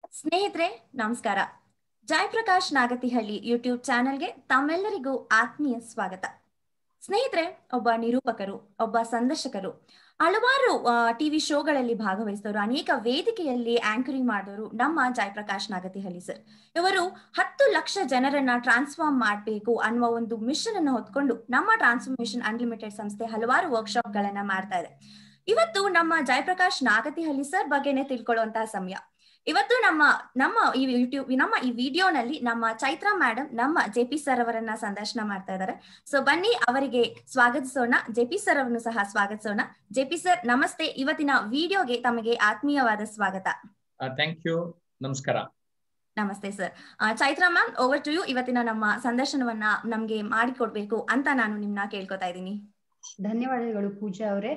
ಸ್ನೇಹಿತರೆ ನಮಸ್ಕಾರ ಜಯಪ್ರಕಾಶ್ ನಾಗತಿಹಳ್ಳಿ ಯೂಟ್ಯೂಬ್ ಚಾನೆಲ್ಗೆ ತಮ್ಮೆಲ್ಲರಿಗೂ ಆತ್ಮೀಯ ಸ್ವಾಗತ ಸ್ನೇಹಿತರೆ ಒಬ್ಬ ನಿರೂಪಕರು ಒಬ್ಬ ಸಂದರ್ಶಕರು ಹಲವಾರು ಟಿವಿ ಶೋಗಳಲ್ಲಿ ಭಾಗವಹಿಸಿದವರು ಅನೇಕ ವೇದಿಕೆಯಲ್ಲಿ ಆಂಕರಿಂಗ್ ಮಾಡಿದವರು ನಮ್ಮ ಜಯಪ್ರಕಾಶ್ ನಾಗತಿಹಳ್ಳಿ ಸರ್ ಇವರು ಹತ್ತು ಲಕ್ಷ ಜನರನ್ನ ಟ್ರಾನ್ಸ್ಫಾರ್ಮ್ ಮಾಡಬೇಕು ಅನ್ನುವ ಒಂದು ಮಿಷನ್ ಅನ್ನು ಹೊತ್ಕೊಂಡು ನಮ್ಮ ಟ್ರಾನ್ಸ್ಫಾರ್ಮೇಶನ್ ಅನ್ಲಿಮಿಟೆಡ್ ಸಂಸ್ಥೆ ಹಲವಾರು ವರ್ಕ್ಶಾಪ್ ಗಳನ್ನ ಮಾಡ್ತಾ ಇದೆ ಇವತ್ತು ನಮ್ಮ ಜಯಪ್ರಕಾಶ್ ನಾಗತಿಹಳ್ಳಿ ಸರ್ ಬಗ್ಗೆನೆ ತಿಳ್ಕೊಳ್ಳುವಂತಹ ಸಮಯ ಇವತ್ತು ನಮ್ಮ ನಮ್ಮ ಈ ಯೂಟ್ಯೂಬ್ ನಮ್ಮ ಈ ವಿಡಿಯೋನಲ್ಲಿ ನಮ್ಮ ಚೈತ್ರಾ ಮೇಡಮ್ ನಮ್ಮ ಜೆ ಪಿ ಸರ್ ಅವರನ್ನ ಸಂದರ್ಶನ ಮಾಡ್ತಾ ಇದ್ದಾರೆ ಸೊ ಬನ್ನಿ ಅವರಿಗೆ ಸ್ವಾಗತಿಸೋಣ ಜೆ ಪಿ ಸರ್ ಅವರನ್ನು ಸಹ ಸ್ವಾಗತಿಸೋಣ ಜೆ ಪಿ ಸರ್ ನಮಸ್ತೆ ಇವತ್ತಿನ ವಿಡಿಯೋಗೆ ತಮಗೆ ಆತ್ಮೀಯವಾದ ಸ್ವಾಗತ ಥ್ಯಾಂಕ್ ಯು ನಮಸ್ಕಾರ ನಮಸ್ತೆ sir Chaitra ma'am over to you ಇವತ್ತಿನ ನಮ್ಮ ಸಂದರ್ಶನವನ್ನ ನಮ್ಗೆ ಮಾಡಿಕೊಡ್ಬೇಕು ಅಂತ ನಾನು ನಿಮ್ನ ಕೇಳ್ಕೊತಾ ಇದ್ದೀನಿ ಧನ್ಯವಾದಗಳು ಪೂಜಾ ಅವರೇ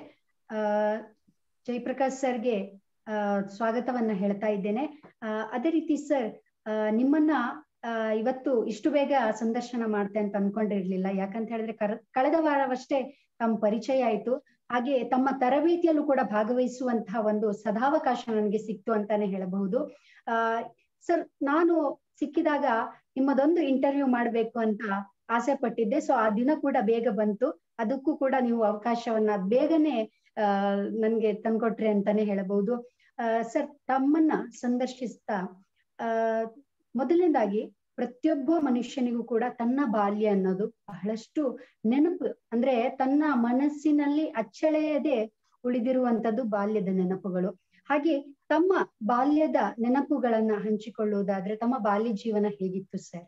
ಜಯಪ್ರಕಾಶ್ ಸರ್ಗೆ ಸ್ವಾಗತವನ್ನ ಹೇಳ್ತಾ ಇದ್ದೇನೆ ಅದೇ ರೀತಿ ಸರ್ ನಿಮ್ಮನ್ನ ಇವತ್ತು ಇಷ್ಟು ಬೇಗ ಸಂದರ್ಶನ ಮಾಡ್ತೆ ಅಂತ ಅನ್ಕೊಂಡಿರ್ಲಿಲ್ಲ ಯಾಕಂತ ಹೇಳಿದ್ರೆ ಕಳೆದ ವಾರವಷ್ಟೇ ತಮ್ಮ ಪರಿಚಯ ಆಯ್ತು ಹಾಗೆ ತಮ್ಮ ತರಬೇತಿಯಲ್ಲೂ ಕೂಡ ಭಾಗವಹಿಸುವಂತಹ ಒಂದು ಸದಾವಕಾಶ ನನಗೆ ಸಿಕ್ತು ಅಂತಾನೆ ಹೇಳಬಹುದು ಆ ಸರ್ ನಾನು ಸಿಕ್ಕಿದಾಗ ನಿಮ್ಮದೊಂದು ಇಂಟರ್ವ್ಯೂ ಮಾಡ್ಬೇಕು ಅಂತ ಆಸೆ ಪಟ್ಟಿದ್ದೆ ಸೊ ಆ ದಿನ ಕೂಡ ಬೇಗ ಬಂತು ಅದಕ್ಕೂ ಕೂಡ ನೀವು ಅವಕಾಶವನ್ನ ಬೇಗನೆ ಆ ನನ್ಗೆ ತಂದ್ಕೊಟ್ರಿ ಅಂತಾನೆ ಹೇಳಬಹುದು ಸರ್ ತಮ್ಮನ್ನ ಸಂದರ್ಶಿಸ್ತಾ ಆ ಮೊದಲನೇದಾಗಿ ಪ್ರತಿಯೊಬ್ಬ ಮನುಷ್ಯನಿಗೂ ಕೂಡ ತನ್ನ ಬಾಲ್ಯ ಅನ್ನೋದು ಬಹಳಷ್ಟು ನೆನಪು ಅಂದ್ರೆ ತನ್ನ ಮನಸ್ಸಿನಲ್ಲಿ ಅಚ್ಚಳೆಯದೆ ಉಳಿದಿರುವಂತದ್ದು ಬಾಲ್ಯದ ನೆನಪುಗಳು ಹಾಗೆ ತಮ್ಮ ಬಾಲ್ಯದ ನೆನಪುಗಳನ್ನ ಹಂಚಿಕೊಳ್ಳುವುದಾದ್ರೆ ತಮ್ಮ ಬಾಲ್ಯ ಜೀವನ ಹೇಗಿತ್ತು ಸರ್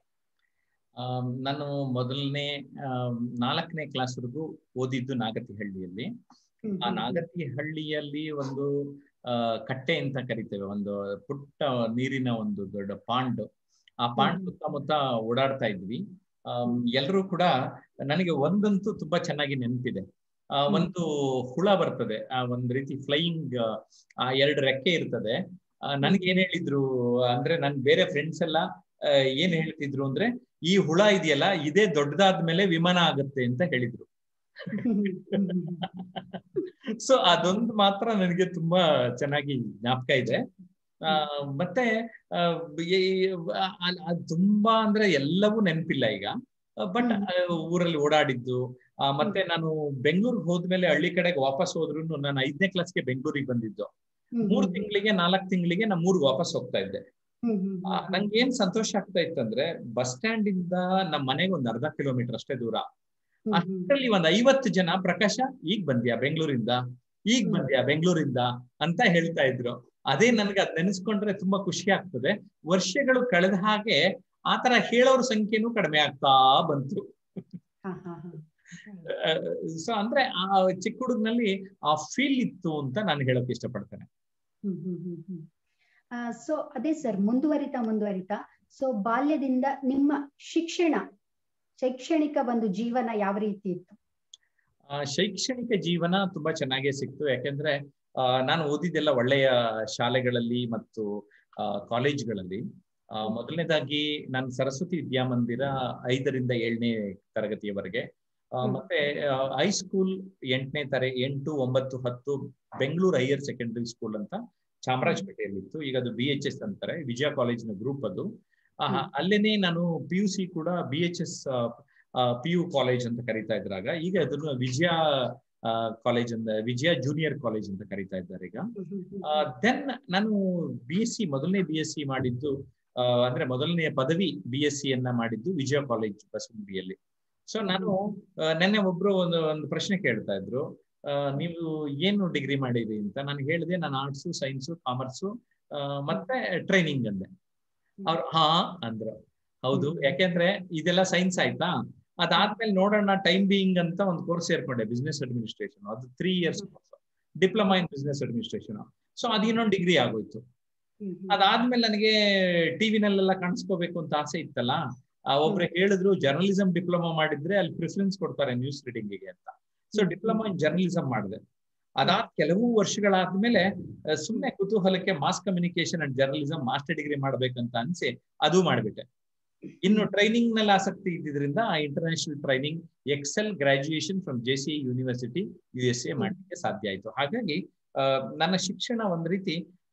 ನಾನು ಮೊದಲನೇ ನಾಲ್ಕನೇ ಕ್ಲಾಸ್ವರೆಗೂ ಓದಿದ್ದು ನಾಗತಿಹಳ್ಳಿಯಲ್ಲಿ ಆ ನಾಗತಿಹಳ್ಳಿಯಲ್ಲಿ ಒಂದು ಕಟ್ಟೆ ಅಂತ ಕರಿತೇವೆ ಒಂದು ಪುಟ್ಟ ನೀರಿನ ಒಂದು ದೊಡ್ಡ ಪಾಂಡ್ ಆ ಪಾಂಡ್ ಸುತ್ತಮುತ್ತ ಓಡಾಡ್ತಾ ಇದ್ವಿ ಎಲ್ಲರೂ ಕೂಡ ನನಗೆ ಒಂದಂತೂ ತುಂಬಾ ಚೆನ್ನಾಗಿ ನೆನಪಿದೆ ಆ ಒಂದು ಹುಳ ಬರ್ತದೆ ಆ ಒಂದ್ ರೀತಿ ಫ್ಲೈಯಿಂಗ್ ಆ ಎರಡು ರೆಕ್ಕೆ ಇರ್ತದೆ ನನ್ಗೆ ಏನ್ ಹೇಳಿದ್ರು ಅಂದ್ರೆ ನನ್ ಬೇರೆ ಫ್ರೆಂಡ್ಸ್ ಎಲ್ಲ ಏನ್ ಹೇಳ್ತಿದ್ರು ಅಂದ್ರೆ ಈ ಹುಳ ಇದೆಯಲ್ಲ ಇದೇ ದೊಡ್ಡದಾದ್ಮೇಲೆ ವಿಮಾನ ಆಗುತ್ತೆ ಅಂತ ಹೇಳಿದ್ರು ಸೊ ಅದೊಂದು ಮಾತ್ರ ನನಗೆ ತುಂಬಾ ಚೆನ್ನಾಗಿ ಜ್ಞಾಪಕ ಇದೆ ಆ ಮತ್ತೆ ತುಂಬಾ ಅಂದ್ರೆ ಎಲ್ಲವೂ ನೆನಪಿಲ್ಲ ಈಗ ಬಟ್ ಊರಲ್ಲಿ ಓಡಾಡಿದ್ದು ಮತ್ತೆ ನಾನು ಬೆಂಗಳೂರಿಗೆ ಹೋದ್ಮೇಲೆ ಹಳ್ಳಿ ಕಡೆಗೆ ವಾಪಸ್ ಹೋದ್ರು ನಾನು ಐದನೇ ಕ್ಲಾಸ್ಗೆ ಬೆಂಗಳೂರಿಗೆ ಬಂದಿದ್ದು ಮೂರ್ ತಿಂಗಳಿಗೆ ನಾಲ್ಕ್ ತಿಂಗಳಿಗೆ ನಾ ಮೂರ್ಗ್ ವಾಪಸ್ ಹೋಗ್ತಾ ಇದ್ದೆ ನಂಗೆ ಏನ್ ಸಂತೋಷ ಆಗ್ತಾ ಇತ್ತಂದ್ರೆ ಬಸ್ ಸ್ಟ್ಯಾಂಡ್ ಇಂದ ನಮ್ ಮನೆಗೆ ಒಂದ್ ಅರ್ಧ ಕಿಲೋಮೀಟರ್ ಅಷ್ಟೇ ದೂರ ಅಷ್ಟರಲ್ಲಿ ಒಂದ್ ಐವತ್ತು ಜನ ಪ್ರಕಾಶ ಈಗ ಬಂದ್ಯಾ ಬೆಂಗಳೂರಿಂದ ಈಗ ಬಂದ್ಯಾ ಬೆಂಗಳೂರಿಂದ ಅಂತ ಹೇಳ್ತಾ ಇದ್ರು ಅದೇ ನನ್ಗೆ ಅದ್ ನೆನೆಸ್ಕೊಂಡ್ರೆ ತುಂಬಾ ಖುಷಿ ಆಗ್ತದೆ ವರ್ಷಗಳು ಕಳೆದ ಹಾಗೆ ಆತರ ಹೇಳೋರ ಸಂಖ್ಯೆನೂ ಕಡಿಮೆ ಆಗ್ತಾ ಬಂತು ಸೊ ಅಂದ್ರೆ ಆ ಚಿಕ್ಕ ಹುಡುಗನಲ್ಲಿ ಆ ಫೀಲ್ ಇತ್ತು ಅಂತ ನಾನು ಹೇಳಕ್ ಇಷ್ಟಪಡ್ತೇನೆ ಸೊ ಅದೇ ಸರ್ ಮುಂದುವರಿತಾ ಮುಂದುವರಿತಾ ಸೊ ಬಾಲ್ಯದಿಂದ ನಿಮ್ಮ ಶಿಕ್ಷಣ ಶೈಕ್ಷಣಿಕ ಒಂದು ಜೀವನ ಯಾವ ರೀತಿ ಇತ್ತು ಶೈಕ್ಷಣಿಕ ಜೀವನ ತುಂಬಾ ಚೆನ್ನಾಗೇ ಸಿಕ್ತು ಯಾಕೆಂದ್ರೆ ನಾನು ಓದಿದ್ದೆಲ್ಲ ಒಳ್ಳೆಯ ಶಾಲೆಗಳಲ್ಲಿ ಮತ್ತು ಕಾಲೇಜ್ಗಳಲ್ಲಿ ಮೊದಲನೇದಾಗಿ ನಾನು ಸರಸ್ವತಿ ವಿದ್ಯಾಮಂದಿರ ಐದರಿಂದ ಏಳನೇ ತರಗತಿಯವರೆಗೆ ಮತ್ತೆ ಹೈಸ್ಕೂಲ್ ಎಂಟನೇ ತರ ಎಂಟು ಒಂಬತ್ತು ಹತ್ತು ಬೆಂಗಳೂರು ಹೈಯರ್ ಸೆಕೆಂಡರಿ ಸ್ಕೂಲ್ ಅಂತ ಚಾಮರಾಜಪೇಟೆಯಲ್ಲಿತ್ತು ಈಗ ಅದು ಬಿ ಎಚ್ ಎಸ್ ಅಂತಾರೆ ವಿಜಯ ಕಾಲೇಜಿನ ಗ್ರೂಪ್ ಅದು ಅಲ್ಲೇನೆ ನಾನು ಪಿ ಯು ಸಿ ಕೂಡ B H S P U college ಅಂತ ಕರಿತಾ ಇದ್ರಾಗ ಈಗ ಅದನ್ನು ವಿಜಯ ಕಾಲೇಜ್ ಅಂತ ವಿಜಯ ಜೂನಿಯರ್ ಕಾಲೇಜ್ ಅಂತ ಕರಿತಾ ಇದ್ದಾರೆ ಈಗ ದೆನ್ ನಾನು ಬಿ ಎಸ್ ಸಿ ಮೊದಲನೇ ಬಿ ಎಸ್ ಸಿ ಮಾಡಿದ್ದು ಅಂದ್ರೆ ಮೊದಲನೇ ಪದವಿ ಬಿ ಎಸ್ ಸಿ ಅನ್ನ ಮಾಡಿದ್ದು ವಿಜಯ ಕಾಲೇಜ್ ಬಸವನಗುಡಿಯಲ್ಲಿ ಸೊ ನಾನು ನೆನ್ನೆ ಒಬ್ರು ಒಂದು ಒಂದು ಪ್ರಶ್ನೆ ಕೇಳ್ತಾ ಇದ್ರು ನೀವು ಏನು ಡಿಗ್ರಿ ಮಾಡಿರಿ ಅಂತ ನಾನು ಹೇಳಿದೆ ನಾನು ಆರ್ಟ್ಸು ಸೈನ್ಸು ಕಾಮರ್ಸು ಮತ್ತೆ ಟ್ರೈನಿಂಗ್ ಅಂದೆ ಅವ್ರು ಹಾ ಅಂದ್ರು ಹೌದು ಯಾಕೆಂದ್ರೆ ಇದೆಲ್ಲ ಸೈನ್ಸ್ ಆಯ್ತಾ ಅದಾದ್ಮೇಲೆ ನೋಡೋಣ ಟೈಮ್ ಬೀಯಿಂಗ್ ಅಂತ ಒಂದು ಕೋರ್ಸ್ ಸೇರ್ಕೊಂಡೆ ಬಿಸ್ನೆಸ್ ಅಡ್ಮಿನಿಸ್ಟ್ರೇಷನ್ ಅದು three years diploma in business administration so ಅದು ಇನ್ನೊಂದು ಡಿಗ್ರಿ ಆಗೋಯ್ತು ಅದಾದ್ಮೇಲೆ ನನಗೆ ಟಿವಿನಲ್ಲೆಲ್ಲ ಕಾಣಿಸ್ಕೋಬೇಕು ಅಂತ ಆಸೆ ಇತ್ತಲ್ಲ ಒಬ್ರು ಹೇಳಿದ್ರು ಜರ್ನಲಿಸಂ ಡಿಪ್ಲೊಮಾ ಮಾಡಿದ್ರೆ ಅಲ್ಲಿ ಪ್ರಿಫರೆನ್ಸ್ ಕೊಡ್ತಾರೆ ನ್ಯೂಸ್ ರೀಡಿಂಗಿಗೆ ಅಂತ ಸೊ ಡಿಪ್ಲೊಮಾ ಇನ್ ಜರ್ನಲಿಸಂ ಮಾಡಿದೆ ಅದಾದ ಕೆಲವು ವರ್ಷಗಳಾದ್ಮೇಲೆ ಸುಮ್ಮನೆ ಕುತೂಹಲಕ್ಕೆ mass communication and journalism master degree ಮಾಡ್ಬೇಕಂತ ಅನ್ಸಿ ಅದು ಮಾಡ್ಬಿಟ್ಟೆ ಇನ್ನು ಟ್ರೈನಿಂಗ್ ನಲ್ಲಿ ಆಸಕ್ತಿ ಇದ್ದಿದ್ರಿಂದ international training excel graduation from J C university U S A ಮಾಡ್ಲಿಕ್ಕೆ ಸಾಧ್ಯ ಆಯ್ತು ಹಾಗಾಗಿ ನನ್ನ ಶಿಕ್ಷಣ ಒಂದ್ ರೀತಿ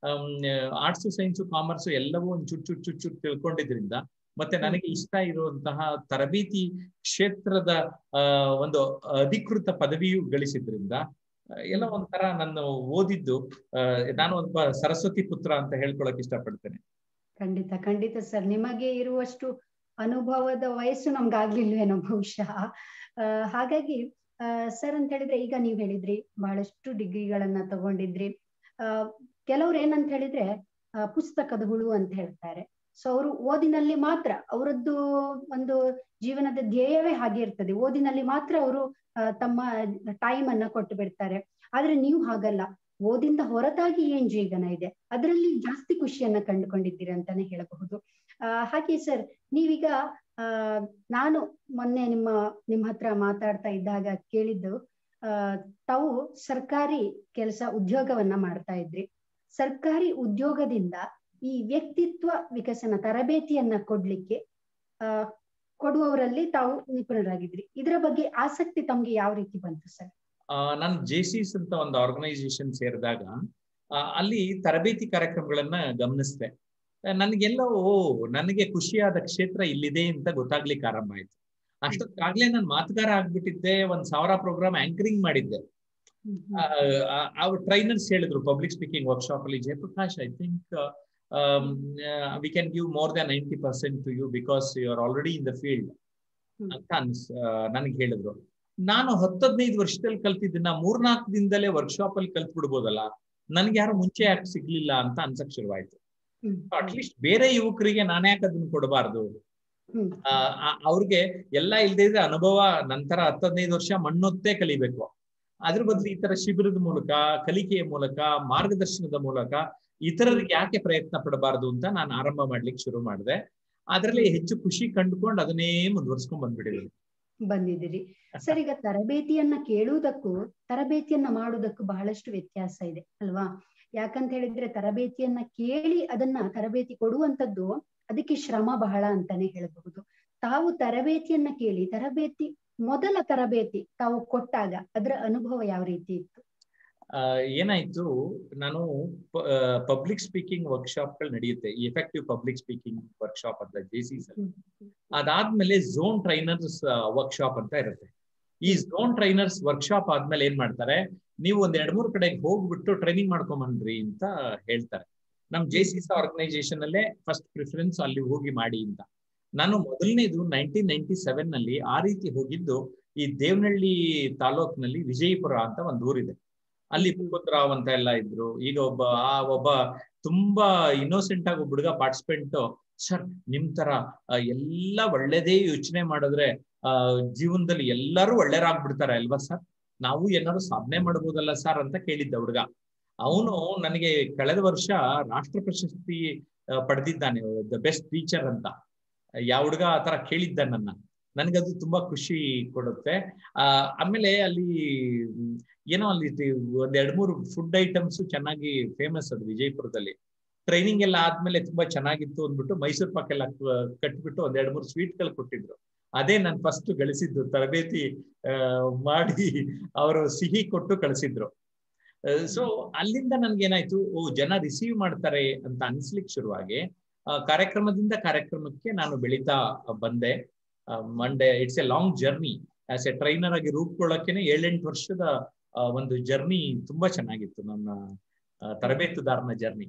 ಆರ್ಟ್ಸ್ ಸೈನ್ಸ್ ಕಾಮರ್ಸ್ ಎಲ್ಲವೂ ಒಂದು ಚುಟ್ ಚುಟ್ ಚುಟ್ ಚುಟ್ ತಿಳ್ಕೊಂಡಿದ್ರಿಂದ ಮತ್ತೆ ನನಗೆ ಇಷ್ಟ ಇರುವಂತಹ ತರಬೇತಿ ಕ್ಷೇತ್ರದ ಒಂದು ಅಧಿಕೃತ ಪದವಿಯು ಗಳಿಸಿದ್ರಿಂದ ಎಲ್ಲ ಒಂಥರ ನಾನು ಓದಿದ್ದು ನಾನು ಒಬ್ಬ ಸರಸ್ವತಿ ಪುತ್ರ ಅಂತ ಹೇಳ್ಕೊಳಕ್ ಇಷ್ಟಪಡ್ತೇನೆ ಖಂಡಿತ ಖಂಡಿತ ಸರ್ ನಿಮಗೆ ಇರುವಷ್ಟು ಅನುಭವದ ವಯಸ್ಸು ನಮ್ಗಾಗ್ಲಿಲ್ವೇನೋ ಬಹುಶಃ ಹಾಗಾಗಿ ಸರ್ ಅಂತ ಹೇಳಿದ್ರೆ ಈಗ ನೀವ್ ಹೇಳಿದ್ರಿ ಬಹಳಷ್ಟು ಡಿಗ್ರಿಗಳನ್ನ ತಗೊಂಡಿದ್ರಿ ಅಹ್ ಕೆಲವ್ರು ಏನಂತ ಹೇಳಿದ್ರೆ ಪುಸ್ತಕದ ಹುಳು ಅಂತ ಹೇಳ್ತಾರೆ ಸೊ ಅವರು ಓದಿನಲ್ಲಿ ಮಾತ್ರ ಅವರದ್ದು ಒಂದು ಜೀವನದ ಧ್ಯೇಯವೇ ಹಾಗೆ ಇರ್ತದೆ ಓದಿನಲ್ಲಿ ಮಾತ್ರ ಅವರು ತಮ್ಮ ಟೈಮ್ ಅನ್ನ ಕೊಟ್ಟು ಬಿಡ್ತಾರೆ ಆದ್ರೆ ನೀವು ಹಾಗಲ್ಲ ಓದಿಂದ ಹೊರತಾಗಿ ಏನ್ ಜೀವನ ಇದೆ ಅದರಲ್ಲಿ ಜಾಸ್ತಿ ಖುಷಿಯನ್ನ ಕಂಡುಕೊಂಡಿದ್ದೀರಿ ಅಂತಾನೆ ಹೇಳಬಹುದು ಆ ಹಾಗೆ ಸರ್ ನೀವೀಗ ಆ ನಾನು ಮೊನ್ನೆ ನಿಮ್ಮ ನಿಮ್ಮ ಹತ್ರ ಮಾತಾಡ್ತಾ ಇದ್ದಾಗ ಕೇಳಿದ್ದು ಆ ತಾವು ಸರ್ಕಾರಿ ಕೆಲಸ ಉದ್ಯೋಗವನ್ನ ಮಾಡ್ತಾ ಇದ್ರಿ ಸರ್ಕಾರಿ ಉದ್ಯೋಗದಿಂದ ಈ ವ್ಯಕ್ತಿತ್ವ ವಿಕಸನ ತರಬೇತಿಯನ್ನ ಕೊಡ್ಲಿಕ್ಕೆ ಆ ಕೊಡುವವರಲ್ಲಿ ತಾವು ನಿಪುಣರಾಗಿದ್ರಿ ಇದರ ಬಗ್ಗೆ ಆಸಕ್ತಿ ತಮ್ಗೆ ಯಾವ ರೀತಿ ಬಂತು ಸರ್ ನಾನು ಜೆಸಿಸ್ ಅಂತ ಒಂದು ಆರ್ಗನೈಸೇಷನ್ ಸೇರಿದಾಗ ಅಲ್ಲಿ ತರಬೇತಿ ಕಾರ್ಯಕ್ರಮಗಳನ್ನ ಗಮನಿಸಿದೆ ನನಗೆಲ್ಲ ಓ ನನಗೆ ಖುಷಿಯಾದ ಕ್ಷೇತ್ರ ಇಲ್ಲಿದೆ ಅಂತ ಗೊತ್ತಾಗ್ಲಿಕ್ಕೆ ಆರಂಭ ಆಯ್ತು ಅಷ್ಟೊತ್ತಾಗ್ಲೇ ನಾನು ಮಾತುಗಾರ ಆಗ್ಬಿಟ್ಟಿದ್ದೆ ಒಂದ್ ಸಾವಿರ ಪ್ರೋಗ್ರಾಮ್ ಆಂಕರಿಂಗ್ ಮಾಡಿದ್ದೆ ಅವ್ರ ಟ್ರೈನರ್ಸ್ ಹೇಳಿದ್ರು ಪಬ್ಲಿಕ್ ಸ್ಪೀಕಿಂಗ್ ವರ್ಕ್ಶಾಪ್ ಅಲ್ಲಿ Jayaprakash I think we can give more than ninety percent to you because you are already in the field ಅಂತ ಅನ್ಸ್ ನನಗೆ ಹೇಳಿದ್ರು ನಾನು ಹತ್ತದೈದು ವರ್ಷದಲ್ಲಿ ಕಲ್ತಿದ್ದನ್ನ ಮೂರ್ನಾಲ್ಕು ದಿನದಲ್ಲೇ ವರ್ಕ್ಶಾಪ್ ಅಲ್ಲಿ ಕಲ್ತ್ ಬಿಡ್ಬೋದಲ್ಲ ನನ್ಗೆ ಯಾರು ಮುಂಚೆ ಯಾಕೆ ಸಿಗ್ಲಿಲ್ಲ ಅಂತ ಅನ್ಸಕ್ ಶುರುವಾಯ್ತು ಅಟ್ಲೀಸ್ಟ್ ಬೇರೆ ಯುವಕರಿಗೆ ನಾನು ಯಾಕೆ ಅದನ್ನ ಕೊಡಬಾರ್ದು ಅವ್ರಿಗೆ ಎಲ್ಲ ಇಲ್ದೇ ಇದ್ರೆ ಅನುಭವ ನಂತರ ಹತ್ತದೈದು ವರ್ಷ ಮಣ್ಣೊತ್ತೇ ಕಲಿಬೇಕು ಅದ್ರ ಬದಲು ಈ ತರ ಶಿಬಿರದ ಮೂಲಕ ಕಲಿಕೆಯ ಮೂಲಕ ಮಾರ್ಗದರ್ಶನದ ಮೂಲಕ ಇತರರಿಗೆ ಯಾಕೆ ಪ್ರಯತ್ನ ಪಡಬಾರ್ದು ಅಂತ ನಾನು ಆರಂಭ ಮಾಡ್ಲಿಕ್ಕೆ ಶುರು ಮಾಡಿದೆ ಅದರಲ್ಲಿ ಹೆಚ್ಚು ಖುಷಿ ಕಂಡುಕೊಂಡು ಅದನ್ನೇ ಮುಂದುವರ್ಸ್ಕೊಂಡ್ ಬಂದ್ಬಿಟ್ಟಿದ್ದೀನಿ ಬಂದಿದ್ದೀರಿ ಸರ್ ಈಗ ತರಬೇತಿಯನ್ನ ಕೇಳುವುದಕ್ಕೂ ತರಬೇತಿಯನ್ನ ಮಾಡುವುದಕ್ಕೂ ಬಹಳಷ್ಟು ವ್ಯತ್ಯಾಸ ಇದೆ ಅಲ್ವಾ ಯಾಕಂತ ಹೇಳಿದ್ರೆ ತರಬೇತಿಯನ್ನ ಕೇಳಿ ಅದನ್ನ ತರಬೇತಿ ಕೊಡುವಂತದ್ದು ಅದಕ್ಕೆ ಶ್ರಮ ಬಹಳ ಅಂತಾನೆ ಹೇಳಬಹುದು ತಾವು ತರಬೇತಿಯನ್ನ ಕೇಳಿ ತರಬೇತಿ ಮೊದಲ ತರಬೇತಿ ತಾವು ಕೊಟ್ಟಾಗ ಅದರ ಅನುಭವ ಯಾವ ರೀತಿ ಇತ್ತು ಏನಾಯ್ತು ನಾನು ಪಬ್ಲಿಕ್ ಸ್ಪೀಕಿಂಗ್ ವರ್ಕ್ಶಾಪ್ ಗಳು ನಡೆಯುತ್ತೆ ಎಫೆಕ್ಟಿವ್ ಪಬ್ಲಿಕ್ ಸ್ಪೀಕಿಂಗ್ ವರ್ಕ್ಶಾಪ್ ಅಂತ ಜೆ ಸಿ ಅದಾದ್ಮೇಲೆ ಝೋನ್ ಟ್ರೈನರ್ಸ್ ವರ್ಕ್ಶಾಪ್ ಅಂತ ಇರುತ್ತೆ ಈ ಝೋನ್ ಟ್ರೈನರ್ಸ್ ವರ್ಕ್ಶಾಪ್ ಆದ್ಮೇಲೆ ಏನ್ ಮಾಡ್ತಾರೆ ನೀವು ಒಂದ್ ಎರಡ್ ಮೂರ್ ಕಡೆಗೆ ಹೋಗ್ಬಿಟ್ಟು ಟ್ರೈನಿಂಗ್ ಮಾಡ್ಕೊಂಬನ್ರಿ ಅಂತ ಹೇಳ್ತಾರೆ ನಮ್ ಜೆ ಸಿ ಆರ್ಗನೈಸೇಷನ್ ಅಲ್ಲೇ ಫಸ್ಟ್ ಪ್ರಿಫರೆನ್ಸ್ ಅಲ್ಲಿ ಹೋಗಿ ಮಾಡಿ ಅಂತ ನಾನು ಮೊದಲನೇದು ನೈನ್ಟೀನ್ ನೈನ್ಟಿ ಸೆವೆನ್ ನಲ್ಲಿ ಆ ರೀತಿ ಹೋಗಿದ್ದು ಈ ದೇವನಹಳ್ಳಿ ತಾಲೂಕ್ನಲ್ಲಿ ವಿಜಯಪುರ ಅಂತ ಒಂದು ಊರಿದೆ ಅಲ್ಲಿ ರಾವ್ ಅಂತ ಎಲ್ಲ ಇದ್ರು ಈಗ ಒಬ್ಬ ಆ ಒಬ್ಬ ತುಂಬಾ ಇನ್ನೋಸೆಂಟ್ ಆಗಿ ಒಬ್ಬ ಹುಡುಗ ಪಾರ್ಟಿಸಿಪೆಂಟ್ ಸರ್ ನಿಮ್ ತರ ಎಲ್ಲ ಒಳ್ಳೇದೇ ಯೋಚನೆ ಮಾಡಿದ್ರೆ ಆ ಜೀವನದಲ್ಲಿ ಎಲ್ಲರೂ ಒಳ್ಳೆಯರಾಗ್ಬಿಡ್ತಾರೆ ಅಲ್ವಾ ಸರ್ ನಾವು ಏನಾದ್ರು ಸಾಧನೆ ಮಾಡ್ಬೋದಲ್ಲ ಸರ್ ಅಂತ ಕೇಳಿದ್ದ ಹುಡುಗ ಅವನು ನನಗೆ ಕಳೆದ ವರ್ಷ ರಾಷ್ಟ್ರ ಪ್ರಶಸ್ತಿ ಪಡೆದಿದ್ದಾನೆ ದ ಬೆಸ್ಟ್ ಟೀಚರ್ ಅಂತ ಯಾವ ಹುಡುಗ ಆ ತರ ಕೇಳಿದ್ದ ನನ್ನ ನನ್ಗದು ತುಂಬಾ ಖುಷಿ ಕೊಡುತ್ತೆ ಆ ಆಮೇಲೆ ಅಲ್ಲಿ ಏನೋ ಅಲ್ಲಿ ಒಂದ್ ಎರಡ್ ಮೂರು ಫುಡ್ ಐಟಮ್ಸ್ ಚೆನ್ನಾಗಿ ಫೇಮಸ್ ಅದು ವಿಜಯಪುರದಲ್ಲಿ ಟ್ರೈನಿಂಗ್ ಎಲ್ಲ ಆದ್ಮೇಲೆ ತುಂಬಾ ಚೆನ್ನಾಗಿತ್ತು ಅಂದ್ಬಿಟ್ಟು ಮೈಸೂರು ಪಾಕ್ ಎಲ್ಲ ಕಟ್ಬಿಟ್ಟು ಒಂದ್ ಎರಡ್ ಮೂರು ಸ್ವೀಟ್ ಗಳು ಕೊಟ್ಟಿದ್ರು ಅದೇ ನಾನು ಫಸ್ಟ್ ಗಳಿಸಿದ್ದು ತರಬೇತಿ ಮಾಡಿ ಅವರು ಸಿಹಿ ಕೊಟ್ಟು ಕಳಿಸಿದ್ರು ಸೊ ಅಲ್ಲಿಂದ ನನ್ಗೆ ಏನಾಯ್ತು ಓ ಜನ ರಿಸೀವ್ ಮಾಡ್ತಾರೆ ಅಂತ ಅನ್ಸ್ಲಿಕ್ಕೆ ಶುರುವಾಗಿ ಕಾರ್ಯಕ್ರಮದಿಂದ ಕಾರ್ಯಕ್ರಮಕ್ಕೆ ನಾನು ಬೆಳೀತಾ ಬಂದೆ ಮಂಡೆ it's a long journey as a trainer ಆಗಿ ರೂಪುಕೊಳ್ಳೋಕೆನೆ ಏಳೆಂಟು ವರ್ಷದ ಒಂದು ಜರ್ನಿ ತುಂಬಾ ಚೆನ್ನಾಗಿತ್ತು ನನ್ನ ತರಬೇತುದಾರನ ಜರ್ನಿ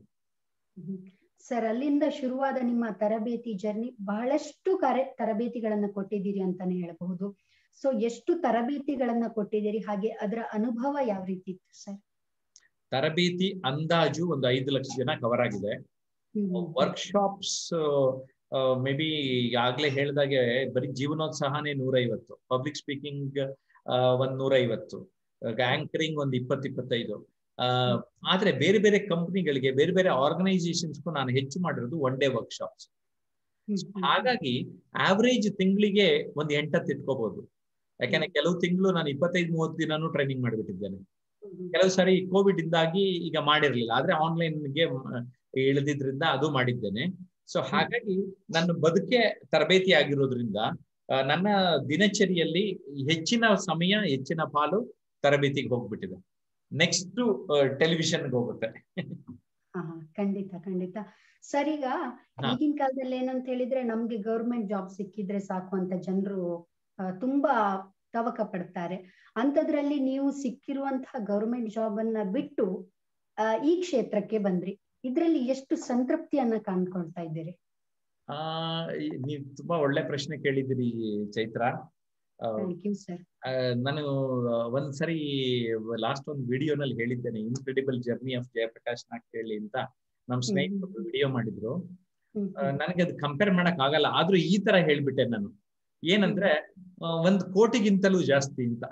ಸರ್ ಅಲ್ಲಿಂದ ಶುರುವಾದ ನಿಮ್ಮ ತರಬೇತಿ ಜರ್ನಿ ಬಹಳಷ್ಟು ಕಾರ್ಯ ತರಬೇತಿಗಳನ್ನ ಕೊಟ್ಟಿದ್ದೀರಿ ಅಂತಾನೆ ಹೇಳಬಹುದು ಸೊ ಎಷ್ಟು ತರಬೇತಿಗಳನ್ನ ಕೊಟ್ಟಿದ್ದೀರಿ ಹಾಗೆ ಅದರ ಅನುಭವ ಯಾವ ರೀತಿ ಇತ್ತು ಸರ್ ತರಬೇತಿ ಅಂದಾಜು ಒಂದು ಐದು ಲಕ್ಷ ಜನ ಕವರ್ ಆಗಿದೆ ವರ್ಕ್ಶಾಪ್ಸ್ ಮೇ ಬಿ ಆಗ್ಲೇ ಹೇಳ್ದಾಗೆ ಬರೀ ಜೀವನೋತ್ಸಾಹನೇ ನೂರೈವತ್ತು ಪಬ್ಲಿಕ್ ಸ್ಪೀಕಿಂಗ್ ಒಂದ್ ನೂರೈವತ್ತು ಆಂಕರಿಂಗ್ ಒಂದ್ ಇಪ್ಪತ್ ಇಪ್ಪತ್ತೈದು ಆದ್ರೆ ಬೇರೆ ಬೇರೆ ಕಂಪ್ನಿಗಳಿಗೆ ಬೇರೆ ಬೇರೆ ಆರ್ಗನೈಸೇಷನ್ಸ್ಗೂ ನಾನು ಹೆಚ್ಚು ಮಾಡಿರೋದು ಒನ್ ಡೇ ವರ್ಕ್ಶಾಪ್ಸ್ ಹಾಗಾಗಿ ಆವರೇಜ್ ತಿಂಗಳಿಗೆ ಒಂದ್ ಎಂಟತ್ತು ಇಟ್ಕೋಬಹುದು ಯಾಕಂದ್ರೆ ಕೆಲವು ತಿಂಗಳು ನಾನು ಇಪ್ಪತ್ತೈದು ಮೂವತ್ತು ದಿನಾನು ಟ್ರೈನಿಂಗ್ ಮಾಡಿಬಿಟ್ಟಿದ್ದೇನೆ ಕೆಲವು ಸಾರಿ ಕೋವಿಡ್ ಇಂದಾಗಿ ಈಗ ಮಾಡಿರ್ಲಿಲ್ಲ ಆದ್ರೆ ಆನ್ಲೈನ್ಗೆ ಇಳಿದಿದ್ರಿಂದ ಅದು ಮಾಡಿದ್ದೇನೆ ಸೊ ಹಾಗಾಗಿ ನನ್ನ ಬದುಕೆ ತರಬೇತಿ ಆಗಿರೋದ್ರಿಂದ ನನ್ನ ದಿನಚರಿಯಲ್ಲಿ ಹೆಚ್ಚಿನ ಸಮಯ ಹೆಚ್ಚಿನ ಪಾಲು ತರಬೇತಿಗೆ ಹೋಗ್ಬಿಟ್ಟಿದೆ ನೆಕ್ಸ್ಟ್ ಟೆಲಿವಿಷನ್ಗೆ ಹೋಗುತ್ತೆ ಹಾ ಹಾ ಖಂಡಿತ ಖಂಡಿತ ಸರ್ ಈಗ ಹಾ. ಈಗಿನ ಕಾಲದಲ್ಲಿ ಏನಂತ ಹೇಳಿದ್ರೆ ನಮ್ಗೆ ಗೌರ್ಮೆಂಟ್ ಜಾಬ್ ಸಿಕ್ಕಿದ್ರೆ ಸಾಕು ಅಂತ ಜನರು ತುಂಬಾ ತವಕ ಪಡ್ತಾರೆ ಅಂತದ್ರಲ್ಲಿ ನೀವು ಸಿಕ್ಕಿರುವಂತಹ ಗೌರ್ಮೆಂಟ್ ಜಾಬ್ ಅನ್ನ ಬಿಟ್ಟು ಆ, ಈ ಕ್ಷೇತ್ರಕ್ಕೆ ಬಂದ್ರಿ ಇದ್ರಲ್ಲಿ ಎಷ್ಟು ಸಂತೃಪ್ತಿಯನ್ನ ಕಾಣ್ಕೊಳ್ತಾ ಇದ್ದೀರಿ ಆ ಈ- ನೀವ್ ತುಂಬಾ ಒಳ್ಳೆ ಪ್ರಶ್ನೆ ಕೇಳಿದಿರಿ ಚೈತ್ರ ಆ, ಥ್ಯಾಂಕ್ ಯು ಸರ್ ಆ, ನಾನು ಆ, ಒಂದ್ ಸರಿ ಲಾಸ್ಟ್ ಒಂದು ವಿಡಿಯೋನಲ್ಲಿ ಹೇಳಿದ್ದೇನೆ incredible journey of Jayaprakash Nag ಹೇಳಿ ಅಂತ ನಮ್ ಸ್ನೇಹಿತರು ವಿಡಿಯೋ ಮಾಡಿದ್ರು ಆ, ನನಗೆ ಅದು ಕಂಪೇರ್ ಮಾಡಕ್ ಆಗಲ್ಲ ಆದ್ರೂ ಈ ತರ ಹೇಳ್ಬಿಟ್ಟೆ ನಾನು ಏನಂದ್ರೆ ಆ, ಒಂದ್ ಕೋಟಿಗಿಂತಲೂ ಜಾಸ್ತಿ ಅಂತ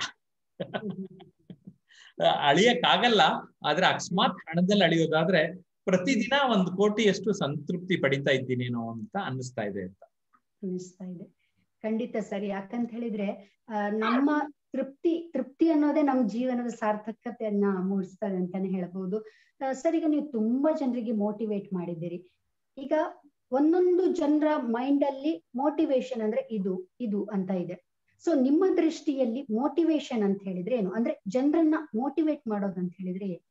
ಅಳಿಯಕ್ ಆಗಲ್ಲ ಆದ್ರೆ ಅಕಸ್ಮಾತ್ ಹಣದಲ್ಲಿ ಅಳಿಯೋದಾದ್ರೆ ಪ್ರತಿದಿನ ಒಂದು ಕೋಟಿಯಷ್ಟು ಸಂತೃಪ್ತಿ ಪಡಿತಾ ಇದ್ದೀನೇನೋ ಅಂತ ಅನ್ನಿಸ್ತಾ ಇದೆ ಅಂತ ಅನಿಸ್ತಾ ಇದೆ ಖಂಡಿತ ಸರ್ ಯಾಕಂತ ಹೇಳಿದ್ರೆ ಆ, ನಮ್ಮ ತೃಪ್ತಿ ತೃಪ್ತಿ ಅನ್ನೋದೇ ನಮ್ಮ ಜೀವನದ ಸಾರ್ಥಕತೆಯನ್ನ ಮೂಡಿಸ್ತದೆ ಅಂತಾನೆ ಹೇಳ್ಬಹುದು ಆ, ಸರ್ ಈಗ ನೀವು ತುಂಬಾ ಜನರಿಗೆ ಮೋಟಿವೇಟ್ ಮಾಡಿದ್ದೀರಿ ಈಗ ಒಂದೊಂದು ಜನರ ಮೈಂಡ್ ಅಲ್ಲಿ ಮೋಟಿವೇಶನ್ ಅಂದ್ರೆ ಇದು ಇದು ಅಂತ ಇದೆ ಸೊ ನಿಮ್ಮ ದೃಷ್ಟಿಯಲ್ಲಿ ಮೋಟಿವೇಶನ್ ಅಂತ ಹೇಳಿದ್ರೆ ಏನು ಅಂದ್ರೆ ಜನರನ್ನ ಮೋಟಿವೇಟ್ ಮಾಡೋದು ಅಂತ ಹೇಳಿದ್ರೆ ಏನು?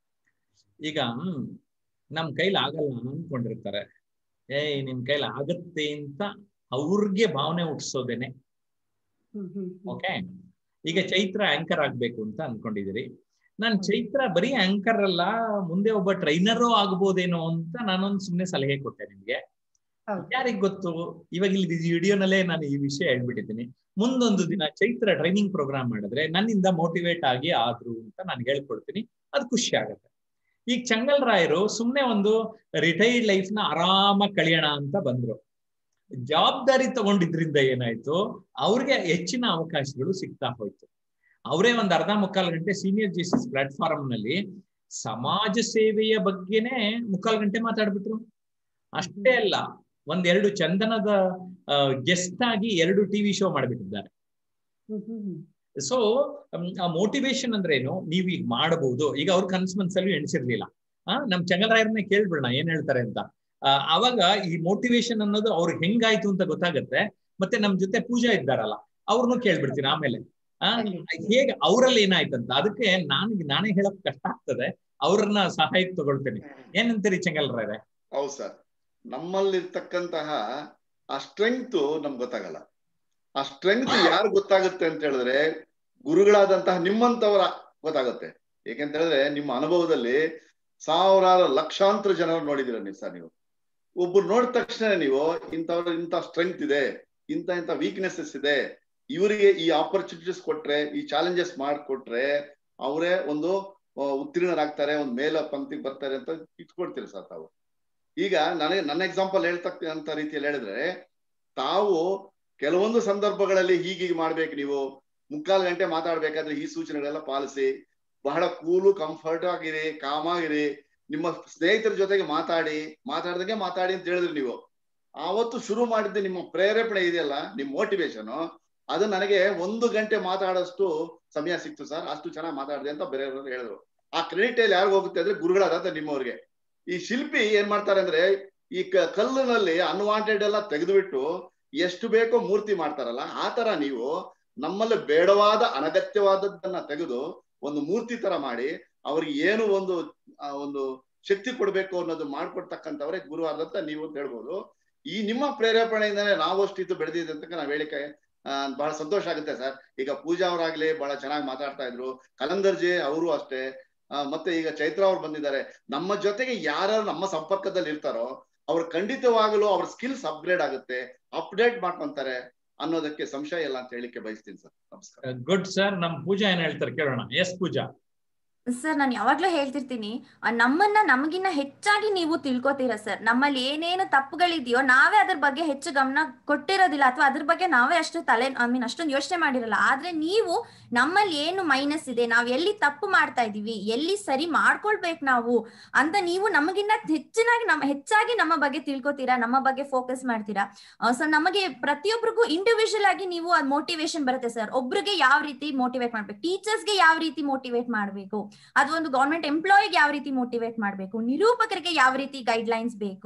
ಈಗ ಹ್ಮ್, ನಮ್ ಕೈಲಿ ಆಗಲ್ಲ ಅನ್ಕೊಂಡಿರ್ತಾರೆ ಏಯ್ ನಿಮ್ ಕೈಲಿ ಆಗತ್ತೆ ಅಂತ ಅವ್ರಿಗೆ ಭಾವನೆ ಹುಟ್ಟಿಸೋದೇನೆ ಹ್ಮ್ ಹ್ಮ್ ಹ್ಮ್. ಓಕೆ ಈಗ ಚೈತ್ರ ಆಂಕರ್ ಆಗ್ಬೇಕು ಅಂತ ಅನ್ಕೊಂಡಿದಿರಿ ನಾನ್ ಚೈತ್ರ ಬರೀ ಆಂಕರ್ ಅಲ್ಲ ಮುಂದೆ ಒಬ್ಬ ಟ್ರೈನರು ಆಗ್ಬೋದೇನೋ ಅಂತ ನಾನೊಂದು ಸುಮ್ನೆ ಸಲಹೆ ಕೊಟ್ಟೆ ನಿಮ್ಗೆ ಹೌದು. ಯಾರಿಗ್ ಗೊತ್ತು ಇವಾಗ ಇಲ್ಲಿ ವಿಡಿಯೋನಲ್ಲೇ ನಾನು ಈ ವಿಷಯ ಹೇಳ್ಬಿಟ್ಟಿದ್ದೀನಿ ಮುಂದೊಂದು ದಿನ ಚೈತ್ರ ಟ್ರೈನಿಂಗ್ ಪ್ರೋಗ್ರಾಮ್ ಮಾಡಿದ್ರೆ ನನ್ನಿಂದ ಮೋಟಿವೇಟ್ ಆಗಿ ಆದ್ರು ಅಂತ ನಾನು ಹೇಳ್ಕೊಡ್ತೀನಿ ಅದು ಖುಷಿ ಆಗತ್ತೆ ಈಗ ಚಂಗಲ್ ರಾಯರು ಸುಮ್ನೆ ಒಂದು ರಿಟೈರ್ಡ್ ಲೈಫ್ ನ ಆರಾಮಾಗಿ ಕಳಿಯೋಣ ಅಂತ ಬಂದ್ರು ಜವಾಬ್ದಾರಿ ತಗೊಂಡಿದ್ರಿಂದ ಏನಾಯ್ತು ಅವ್ರಿಗೆ ಹೆಚ್ಚಿನ ಅವಕಾಶಗಳು ಸಿಗ್ತಾ ಹೋಯ್ತು ಅವರೇ ಒಂದ್ ಅರ್ಧ ಮುಕ್ಕಾಲು ಗಂಟೆ ಸೀನಿಯರ್ ಜಸ್ಟಿಸ್ ಪ್ಲಾಟ್ಫಾರ್ಮ್ ನಲ್ಲಿ ಸಮಾಜ ಸೇವೆಯ ಬಗ್ಗೆನೇ ಮುಕ್ಕಾಲು ಗಂಟೆ ಮಾತಾಡ್ಬಿಟ್ರು ಅಷ್ಟೇ ಅಲ್ಲ ಒಂದೆರಡು ಚಂದನದ ಗೆಸ್ಟ್ ಆಗಿ ಎರಡು ಟಿವಿ ಶೋ ಮಾಡ್ಬಿಟ್ಟಿದ್ದಾರೆ ಹ್ಮ್ ಹ್ಮ್ ಹ್ಮ್. ಸೊ ಆ ಮೋಟಿವೇಶನ್ ಅಂದ್ರೆ ಏನು ನೀವ್ ಈಗ ಮಾಡಬಹುದು ಈಗ ಅವ್ರ ಕನ್ಸ್ ಮನ್ಸಲ್ಲೂ ಎಣಿಸಿರ್ಲಿಲ್ಲ ಆ ನಮ್ ಚಂಗಲರಾಯರನ್ನೇ ಕೇಳ್ಬಿಡೋಣ ಏನ್ ಹೇಳ್ತಾರೆ ಅಂತ ಆ, ಅವಾಗ ಈ ಮೋಟಿವೇಶನ್ ಅನ್ನೋದು ಅವ್ರಿಗೆ ಹೆಂಗಾಯ್ತು ಅಂತ ಗೊತ್ತಾಗತ್ತೆ ಮತ್ತೆ ನಮ್ ಜೊತೆ ಪೂಜಾ ಇದ್ದಾರಲ್ಲ ಅವ್ರನ್ನು ಕೇಳ್ಬಿಡ್ತೀನಿ ಆಮೇಲೆ ಆ ಹೇಗೆ ಅವರಲ್ಲಿ ಏನಾಯ್ತಂತ ಅದಕ್ಕೆ ನಾನು ನಾನೇ ಹೇಳಕ್ ಕಷ್ಟ ಆಗ್ತದೆ ಅವ್ರನ್ನ ಸಹಾಯಕ್ಕೆ ತಗೊಳ್ತೇನೆ ಏನಂತೀರಿ ಚಂಗಲರಾಯರೇ ಹೌದು ಸರ್ ನಮ್ಮಲ್ಲಿರ್ತಕ್ಕಂತಹ ಆ ಸ್ಟ್ರೆಂಗ್ತ್ ನಮ್ಗೆ ಗೊತ್ತಾಗಲ್ಲ ಆ ಸ್ಟ್ರೆಂಗ್ತ್ ಯಾರು ಗೊತ್ತಾಗುತ್ತೆ ಅಂತ ಹೇಳಿದ್ರೆ ಗುರುಗಳಾದಂತಹ ನಿಮ್ಮಂತವರ ಗೊತ್ತಾಗುತ್ತೆ ಏಕೆಂತ ಹೇಳಿದ್ರೆ ನಿಮ್ಮ ಅನುಭವದಲ್ಲಿ ಸಾವಿರಾರು ಲಕ್ಷಾಂತರ ಜನರು ನೋಡಿದಿರ ನೀವು ಸರ್ ನೀವು ಒಬ್ರು ನೋಡಿದ ತಕ್ಷಣ ನೀವು ಇಂಥವ್ರ ಇಂಥ ಸ್ಟ್ರೆಂಗ್ತ್ ಇದೆ ಇಂಥ ಇಂಥ ವೀಕ್ನೆಸಸ್ ಇದೆ ಇವರಿಗೆ ಈ ಆಪರ್ಚುನಿಟೀಸ್ ಕೊಟ್ರೆ ಈ ಚಾಲೆಂಜಸ್ ಮಾಡಿಕೊಟ್ರೆ ಅವರೇ ಒಂದು ಆ, ಉತ್ತೀರ್ಣರಾಗ್ತಾರೆ ಒಂದು ಮೇಲ ಪಂಕ್ತಿಗೆ ಬರ್ತಾರೆ ಅಂತ ಇಟ್ಕೊಡ್ತೀರಿ ಸರ್ ತಾವು ಈಗ ನನಗೆ ನನ್ನ ಎಕ್ಸಾಂಪಲ್ ಹೇಳ್ತಕ್ಕಂಥ ರೀತಿಯಲ್ಲಿ ಹೇಳಿದ್ರೆ ತಾವು ಕೆಲವೊಂದು ಸಂದರ್ಭಗಳಲ್ಲಿ ಹೀಗೀಗೆ ಮಾಡ್ಬೇಕು ನೀವು ಮುಕ್ಕಾಲು ಗಂಟೆ ಮಾತಾಡ್ಬೇಕಾದ್ರೆ ಈ ಸೂಚನೆಗಳೆಲ್ಲ ಪಾಲಿಸಿ ಬಹಳ ಕೂಲು ಕಂಫರ್ಟ್ ಆಗಿರಿ ಕಾಮ್ ಆಗಿರಿ ನಿಮ್ಮ ಸ್ನೇಹಿತರ ಜೊತೆಗೆ ಮಾತಾಡಿ ಮಾತಾಡ್ದಂಗೆ ಮಾತಾಡಿ ಅಂತ ಹೇಳಿದ್ರಿ ನೀವು ಆವತ್ತು ಶುರು ಮಾಡಿದ್ದ ನಿಮ್ಮ ಪ್ರೇರೇಪಣೆ ಇದೆಯಲ್ಲ ನಿಮ್ ಮೋಟಿವೇಶನ್ ಅದು ನನಗೆ ಒಂದು ಗಂಟೆ ಮಾತಾಡೋಷ್ಟು ಸಮಯ ಸಿಕ್ತು ಸರ್ ಅಷ್ಟು ಚೆನ್ನಾಗಿ ಮಾತಾಡಿದೆ ಅಂತ ಬೇರೆಯವರು ಹೇಳಿದ್ರು ಆ ಕ್ರೆಡಿಟ್ ಅಲ್ಲಿ ಯಾರಿಗ ಹೋಗುತ್ತೆ ಅಂದ್ರೆ ಗುರುಗಳಾದಂತ ನಿಮ್ಮವ್ರಿಗೆ ಈ ಶಿಲ್ಪಿ ಏನ್ ಮಾಡ್ತಾರೆ ಅಂದ್ರೆ ಈ ಕ- ಕಲ್ಲಿನಲ್ಲಿ ಅನ್ವಾಂಟೆಡ್ ಎಲ್ಲ ತೆಗೆದುಬಿಟ್ಟು ಎಷ್ಟು ಬೇಕೋ ಮೂರ್ತಿ ಮಾಡ್ತಾರಲ್ಲ ಆ ತರ ನೀವು ನಮ್ಮಲ್ಲಿ ಬೇಡವಾದ ಅನಗತ್ಯವಾದದ್ದನ್ನ ತೆಗೆದು ಒಂದು ಮೂರ್ತಿ ತರ ಮಾಡಿ ಅವ್ರಿಗೆ ಏನು ಒಂದು ಆ, ಒಂದು ಶಕ್ತಿ ಕೊಡ್ಬೇಕು ಅನ್ನೋದು ಮಾಡ್ಕೊಡ್ತಕ್ಕಂಥವ್ರೆ ಗುರು ಆದಂತ ನೀವು ಅಂತ ಹೇಳ್ಬೋದು ಈ ನಿಮ್ಮ ಪ್ರೇರೇಪಣೆಯಿಂದಲೇ ನಾವಷ್ಟು ಇದು ಬೆಳೆದಿದೆ ಅಂತ ನಾವ್ ಹೇಳಿಕೆ ಆ, ಬಹಳ ಸಂತೋಷ ಆಗುತ್ತೆ ಸರ್ ಈಗ ಪೂಜಾ ಅವರಾಗ್ಲಿ ಬಹಳ ಚೆನ್ನಾಗಿ ಮಾತಾಡ್ತಾ ಇದ್ರು ಕಲಂದರ್ಜಿ ಅವರು ಅಷ್ಟೇ ಆ, ಮತ್ತೆ ಈಗ ಚೈತ್ರ ಅವ್ರು ಬಂದಿದ್ದಾರೆ ನಮ್ಮ ಜೊತೆಗೆ ಯಾರ್ಯಾರು ನಮ್ಮ ಸಂಪರ್ಕದಲ್ಲಿ ಇರ್ತಾರೋ ಅವ್ರು ಖಂಡಿತವಾಗಲೂ ಅವ್ರ ಸ್ಕಿಲ್ಸ್ ಅಪ್ಗ್ರೇಡ್ ಆಗುತ್ತೆ ಅಪ್ಡೇಟ್ ಮಾಡ್ಕೊಂತಾರೆ ಅನ್ನೋದಕ್ಕೆ ಸಂಶಯ ಇಲ್ಲ ಅಂತ ಹೇಳಿಕ್ಕೆ ಬಯಸ್ತೀನಿ ಸರ್ ನಮಸ್ಕಾರ ಗುಡ್ ಸರ್ ನಮ್ ಪೂಜಾ ಏನ್ ಹೇಳ್ತಾರೆ ಕೇಳೋಣ ಎಸ್ ಪೂಜಾ ಸರ್ ನಾನು ಯಾವಾಗ್ಲೂ ಹೇಳ್ತಿರ್ತೀನಿ ಆ, ನಮ್ಮನ್ನ ನಮಗಿನ್ನ ಹೆಚ್ಚಾಗಿ ನೀವು ತಿಳ್ಕೊತೀರಾ ಸರ್ ನಮ್ಮಲ್ಲಿ ಏನೇನು ತಪ್ಪುಗಳಿದೆಯೋ ನಾವೇ ಅದ್ರ ಬಗ್ಗೆ ಹೆಚ್ಚು ಗಮನ ಕೊಟ್ಟಿರೋದಿಲ್ಲ ಅಥವಾ ಅದ್ರ ಬಗ್ಗೆ ನಾವೇ ಅಷ್ಟು ತಲೆ ಐ ಮೀನ್ ಅಷ್ಟೊಂದು ಯೋಚನೆ ಮಾಡಿರಲ್ಲ ಆದ್ರೆ ನೀವು ನಮ್ಮಲ್ಲಿ ಏನು ಮೈನಸ್ ಇದೆ ನಾವ್ ಎಲ್ಲಿ ತಪ್ಪು ಮಾಡ್ತಾ ಇದೀವಿ ಎಲ್ಲಿ ಸರಿ ಮಾಡ್ಕೊಳ್ಬೇಕು ನಾವು ಅಂತ ನೀವು ನಮಗಿನ್ನ ಹೆಚ್ಚಿನಾಗಿ ನಮ್ಮ ಹೆಚ್ಚಾಗಿ ನಮ್ಮ ಬಗ್ಗೆ ತಿಳ್ಕೊತೀರಾ ನಮ್ಮ ಬಗ್ಗೆ ಫೋಕಸ್ ಮಾಡ್ತೀರಾ ಸೊ ನಮಗೆ ಪ್ರತಿಯೊಬ್ಬರಿಗೂ ಇಂಡಿವಿಜುವಲ್ ಆಗಿ ನೀವು ಅದ್ ಮೋಟಿವೇಶನ್ ಬರುತ್ತೆ ಸರ್ ಒಬ್ರಿಗೆ ಯಾವ ರೀತಿ ಮೋಟಿವೇಟ್ ಮಾಡ್ಬೇಕು ಟೀಚರ್ಸ್ಗೆ ಯಾವ ರೀತಿ ಮೋಟಿವೇಟ್ ಮಾಡ್ಬೇಕು ಅದು ಒಂದು ಗೌರ್ಮೆಂಟ್ ಎಂಪ್ಲಾಯಿಗೆ ಯಾವ ರೀತಿ ಮೋಟಿವೇಟ್ ಮಾಡಬೇಕು ನಿರೂಪಕರಿಗೆ ಯಾವ ರೀತಿ ಗೈಡ್ ಲೈನ್ಸ್ ಬೇಕು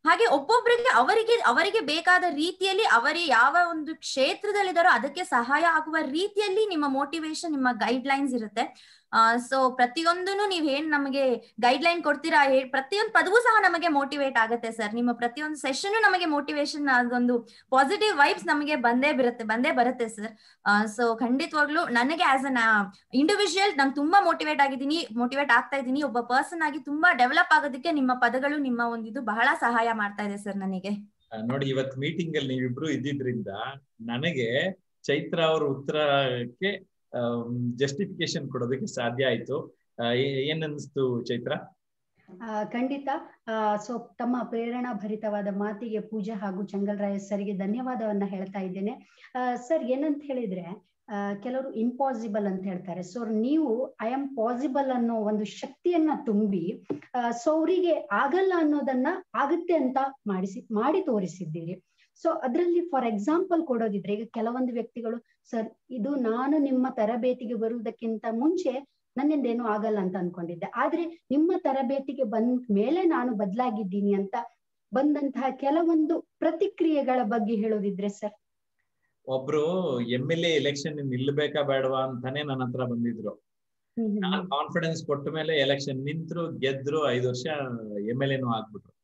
ಹಾಗೆ ಒಬ್ಬೊಬ್ಬರಿಗೆ ಅವರಿಗೆ ಅವರಿಗೆ ಬೇಕಾದ ರೀತಿಯಲ್ಲಿ ಅವರೇ ಯಾವ ಒಂದು ಕ್ಷೇತ್ರದಲ್ಲಿದ್ದಾರೋ ಅದಕ್ಕೆ ಸಹಾಯ ಆಗುವ ರೀತಿಯಲ್ಲಿ ನಿಮ್ಮ ಮೋಟಿವೇಶನ್ ನಿಮ್ಮ ಗೈಡ್ ಲೈನ್ಸ್ ಇರುತ್ತೆ ಸೊ ಪ್ರತಿಯೊಂದನ್ನು ನೀವ್ ಏನ್ ನಮಗೆ ಗೈಡ್ ಲೈನ್ ಕೊಡ್ತೀರಾ ಹೇ- ಪ್ರತಿಯೊಂದು ಪದವೂ ಸಹ ನಮಗೆ ಮೋಟಿವೇಟ್ ಆಗುತ್ತೆ ಸರ್ ನಿಮ್ಮ ಪ್ರತಿಯೊಂದು ಸೆಷನ್ ನಮಗೆ ಮೋಟಿವೇಶನ್ ಅದೊಂದು ಪಾಸಿಟಿವ್ ವೈಬ್ಸ್ ನಮಗೆ ಬಂದೇ ಬರುತ್ತೆ ಬಂದೇ ಬರುತ್ತೆ ಸರ್ ಸೊ ಖಂಡಿತವಾಗ್ಲೂ ನನಗೆ ಆಸ್ ಅನ್ ಇಂಡಿವಿಜುವಲ್ ನಾನು ತುಂಬಾ ಮೋಟಿವೇಟ್ ಆಗಿದ್ದೀನಿ ಮೋಟಿವೇಟ್ ಆಗ್ತಾ ಇದ್ದೀನಿ ಒಬ್ಬ ಪರ್ಸನ್ ಆಗಿ ತುಂಬಾ ಡೆವಲಪ್ ಆಗೋದಕ್ಕೆ ನಿಮ್ಮ ಪದಗಳು ನಿಮ್ಮ ಒಂದು ಇದು ಬಹಳ ಸಹಾಯ ಮಾಡ್ತಾ ಇದೆ ಸರ್ ನನಗೆ ಆ, ನೋಡಿ ಇವತ್ ಮೀಟಿಂಗ್ ಅಲ್ಲಿ ನೀವಿಬ್ರು ಇದ್ದಿದ್ರಿಂದ ನನಗೆ ಚೈತ್ರ ಅವ್ರ ಉತ್ತರಕ್ಕೆ ಜಸ್ಟಿಫಿಕೇಶನ್ ಕೊಡೋದಕ್ಕೆ ಸಾಧ್ಯ ಆಯ್ತು ಆ, ಏ- ಏನ್ ಅನ್ಸ್ತು ಚೈತ್ರ ಆ, ಖಂಡಿತ ಸೊ ತಮ್ಮ ಪ್ರೇರಣಾ ಭರಿತವಾದ ಮಾತಿಗೆ ಪೂಜಾ ಹಾಗೂ ಚಂಗಲ್ರಾಯ ಸರ್ಗೆ ಧನ್ಯವಾದವನ್ನ ಹೇಳ್ತಾ ಇದ್ದೇನೆ ಸರ್ ಏನಂತ ಹೇಳಿದ್ರೆ ಆ, ಕೆಲವರು ಇಂಪಾಸಿಬಲ್ ಅಂತ ಹೇಳ್ತಾರೆ ಸೊ ನೀವು ಐ ಆಮ್ ಪಾಸಿಬಲ್ ಅನ್ನೋ ಒಂದು ಶಕ್ತಿಯನ್ನ ತುಂಬಿ ಸೊ ಅವರಿಗೆ ಆಗಲ್ಲ ಅನ್ನೋದನ್ನ ಆಗುತ್ತೆ ಅಂತ ಮಾಡಿಸಿ ಮಾಡಿ ತೋರಿಸಿದ್ದೀರಿ ಸೊ ಅದರಲ್ಲಿ ಫಾರ್ ಎಕ್ಸಾಂಪಲ್ ಕೊಡೋದಿದ್ರೆ ಈಗ ಕೆಲವೊಂದು ವ್ಯಕ್ತಿಗಳು ಸರ್ ಇದು ನಾನು ನಿಮ್ಮ ತರಬೇತಿಗೆ ಬರುವುದಕ್ಕಿಂತ ಮುಂಚೆ ನನ್ನಿಂದ ಏನೂ ಆಗಲ್ಲ ಅಂತ ಅನ್ಕೊಂಡಿದ್ದೆ ಆದ್ರೆ ನಿಮ್ಮ ತರಬೇತಿಗೆ ಬಂದ ಮೇಲೆ ನಾನು ಬದಲಾಗಿದ್ದೀನಿ ಅಂತ ಬಂದಂತಹ ಕೆಲವೊಂದು ಪ್ರತಿಕ್ರಿಯೆಗಳ ಬಗ್ಗೆ ಹೇಳೋದಿದ್ರೆ ಸರ್ ಒಬ್ರು ಎಂ ಎಲ್ ಎ ಎಲೆಕ್ಷನ್ ನಿಲ್ಬೇಕಾ ಬೇಡವಾ ಅಂತಾನೆ ನನ್ನ ಹತ್ರ ಬಂದಿದ್ರು ನಾನ್ ಕಾನ್ಫಿಡೆನ್ಸ್ ಕೊಟ್ಟ ಮೇಲೆ ಎಲೆಕ್ಷನ್ ನಿಂತ್ರು ಗೆದ್ರು ಐದು ವರ್ಷ ಎಂ ಎಲ್ ಎನು ಆಗ್ಬಿಟ್ರು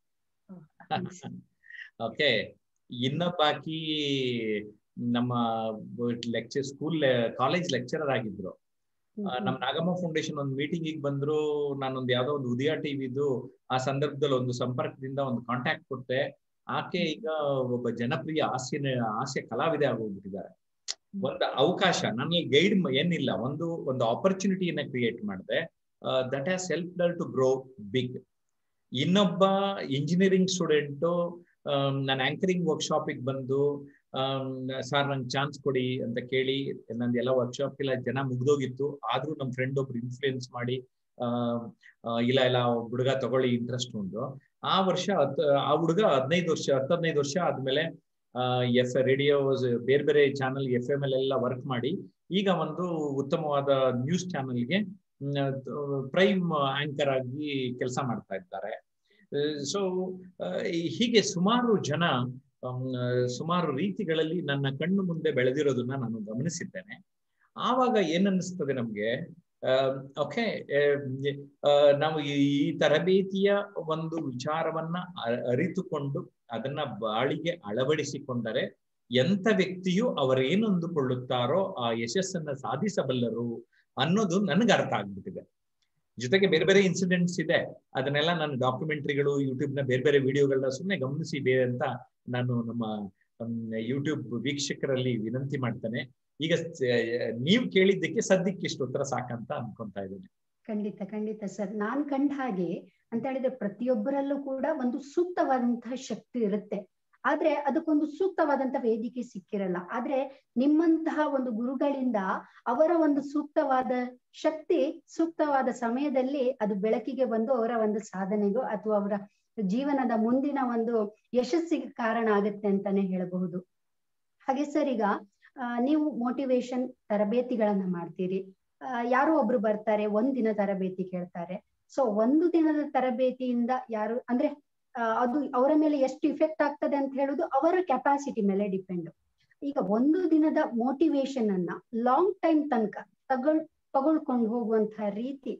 ಓಕೆ ಇನ್ನೊಬ್ಬಾಕಿ ನಮ್ಮ ಲೆಕ್ಚರ್ ಸ್ಕೂಲ್ ಕಾಲೇಜ್ ಲೆಕ್ಚರರ್ ಆಗಿದ್ರು ಆ, ನಮ್ ನಾಗಮ್ಮ ಫೌಂಡೇಶನ್ ಒಂದು ಮೀಟಿಂಗ್ ಬಂದ್ರು ನಾನೊಂದು ಯಾವ್ದೋ ಒಂದು ಉದಯ ಟಿವಿದು ಆ ಸಂದರ್ಭದಲ್ಲಿ ಒಂದು ಸಂಪರ್ಕದಿಂದ ಒಂದು ಕಾಂಟ್ಯಾಕ್ಟ್ ಕೊಟ್ಟೆ ಆಕೆ ಈಗ ಒಬ್ಬ ಜನಪ್ರಿಯ ಹಾಸ್ಯ ಹಾಸ್ಯ ಕಲಾವಿದೆ ಆಗೋಗ್ಬಿಟ್ಟಿದ್ದಾರೆ ಒಂದು ಅವಕಾಶ ನನಗೆ ಗೈಡ್ ಏನಿಲ್ಲ ಒಂದು ಒಂದು ಆಪರ್ಚುನಿಟಿಯನ್ನ ಕ್ರಿಯೇಟ್ ಮಾಡಿದೆ that has helped to grow big ಇನ್ನೊಬ್ಬ ಇಂಜಿನಿಯರಿಂಗ್ ಸ್ಟೂಡೆಂಟು ನಾನು ಆಂಕರಿಂಗ್ ವರ್ಕ್ಶಾಪಿಗೆ ಬಂದು ಸರ್ ನಂಗೆ ಚಾನ್ಸ್ ಕೊಡಿ ಅಂತ ಕೇಳಿ ನಂದು ಎಲ್ಲ ವರ್ಕ್ಶಾಪ್ ಎಲ್ಲ ಜನ ಮುಗ್ದೋಗಿತ್ತು ಆದ್ರೂ ನಮ್ಮ ಫ್ರೆಂಡ್ ಒಬ್ರು ಇನ್ಫ್ಲೂಯೆನ್ಸ್ ಮಾಡಿ ಆ, ಆ, ಇಲ್ಲ ಇಲ್ಲ ಒಬ್ಬ ಹುಡುಗ ತಗೊಳ್ಳಿ ಇಂಟ್ರೆಸ್ಟ್ ಉಂಟು ಆ ವರ್ಷ ಹತ್- ಆ ಹುಡುಗ ಹದಿನೈದು ವರ್ಷ ಹತ್ತದೈದು ವರ್ಷ ಆದ್ಮೇಲೆ ಎಫ್ ರೇಡಿಯೋ ಬೇರೆ ಬೇರೆ ಚಾನಲ್ ಎಫ್ ಎಂ ಎಲ್ ಎಲ್ಲ ವರ್ಕ್ ಮಾಡಿ ಈಗ ಒಂದು ಉತ್ತಮವಾದ ನ್ಯೂಸ್ ಚಾನೆಲ್ಗೆ ಪ್ರೈಮ್ ಆಂಕರ್ ಆಗಿ ಕೆಲಸ ಮಾಡ್ತಾ ಇದ್ದಾರೆ ಸೊ ಹೀಗೆ ಸುಮಾರು ಜನ ಅಮ್, ಸುಮಾರು ರೀತಿಗಳಲ್ಲಿ ನನ್ನ ಕಣ್ಣು ಮುಂದೆ ಬೆಳೆದಿರೋದನ್ನ ನಾನು ಗಮನಿಸಿದ್ದೇನೆ ಆವಾಗ ಏನನ್ನಿಸ್ತದೆ ನಮ್ಗೆ ಓಕೆ ನಾವು ಈ ಈ ತರಬೇತಿಯ ಒಂದು ವಿಚಾರವನ್ನ ಅ- ಅರಿತುಕೊಂಡು ಅದನ್ನ ಬಾಳಿಗೆ ಅಳವಡಿಸಿಕೊಂಡರೆ ಎಂತ ವ್ಯಕ್ತಿಯು ಅವರೇನು ಅಂದುಕೊಳ್ಳುತ್ತಾರೋ ಆ ಯಶಸ್ಸನ್ನ ಸಾಧಿಸಬಲ್ಲರು ಅನ್ನೋದು ನನಗೆ ಅರ್ಥ ಆಗ್ಬಿಟ್ಟಿದೆ ಜೊತೆಗೆ ಬೇರೆ ಬೇರೆ ಇನ್ಸಿಡೆಂಟ್ಸ್ ಇದೆ ಅದನ್ನೆಲ್ಲ ನಾನು ಡಾಕ್ಯುಮೆಂಟ್ರಿಗಳು ಯೂಟ್ಯೂಬ್ ನ ಬೇರೆ ಬೇರೆ ವಿಡಿಯೋಗಳನ್ನ ಸುಮ್ಮನೆ ಗಮನಿಸಿ ಬೇರೆ ಅಂತ ನಾನು ನಮ್ಮ ಯೂಟ್ಯೂಬ್ ವೀಕ್ಷಕರಲ್ಲಿ ವಿನಂತಿ ಮಾಡ್ತೇನೆ ಈಗ ಸ- ನೀವು ಕೇಳಿದ್ದಕ್ಕೆ ಸದ್ಯಕ್ಕೆ ಇಷ್ಟು ಉತ್ತರ ಸಾಕಂತ ಅನ್ಕೊಂತಾ ಇದ್ದೇನೆ ಖಂಡಿತ ಖಂಡಿತ ಸರ್ ನಾನ್ ಕಂಡ ಹಾಗೆ ಅಂತ ಹೇಳಿದ್ರೆ ಪ್ರತಿಯೊಬ್ಬರಲ್ಲೂ ಕೂಡ ಒಂದು ಸೂಕ್ತವಾದಂತಹ ಶಕ್ತಿ ಇರುತ್ತೆ ಆದ್ರೆ ಅದಕ್ಕೊಂದು ಸೂಕ್ತವಾದಂತಹ ವೇದಿಕೆ ಸಿಕ್ಕಿರಲ್ಲ ಆದ್ರೆ ನಿಮ್ಮಂತಹ ಒಂದು ಗುರುಗಳಿಂದ ಅವರ ಒಂದು ಸೂಕ್ತವಾದ ಶಕ್ತಿ ಸೂಕ್ತವಾದ ಸಮಯದಲ್ಲಿ ಅದು ಬೆಳಕಿಗೆ ಬಂದು ಅವರ ಒಂದು ಸಾಧನೆಗೂ ಅಥವಾ ಅವರ ಜೀವನದ ಮುಂದಿನ ಒಂದು ಯಶಸ್ಸಿಗೆ ಕಾರಣ ಆಗುತ್ತೆ ಅಂತಾನೆ ಹೇಳಬಹುದು ಹಾಗೆ ಸರ್ ಈಗ ಆ, ನೀವು ಮೋಟಿವೇಶನ್ ತರಬೇತಿಗಳನ್ನ ಮಾಡ್ತೀರಿ ಆ, ಯಾರೋ ಒಬ್ರು ಬರ್ತಾರೆ ಒಂದ್ ದಿನ ತರಬೇತಿ ಕೇಳ್ತಾರೆ ಸೊ ಒಂದು ದಿನದ ತರಬೇತಿಯಿಂದ ಯಾರು ಅಂದ್ರೆ ಆ, ಅದು ಅವರ ಮೇಲೆ ಎಷ್ಟು ಇಫೆಕ್ಟ್ ಆಗ್ತದೆ ಅಂತ ಹೇಳುದು ಅವರ ಕೆಪಾಸಿಟಿ ಮೇಲೆ ಡಿಪೆಂಡ್ ಈಗ ಒಂದು ದಿನದ ಮೋಟಿವೇಶನ್ ಅನ್ನ ಲಾಂಗ್ ಟೈಮ್ ತನಕ ತಗೊಳ್ ತಗೊಳ್ಕೊಂಡು ಹೋಗುವಂತಹ ರೀತಿ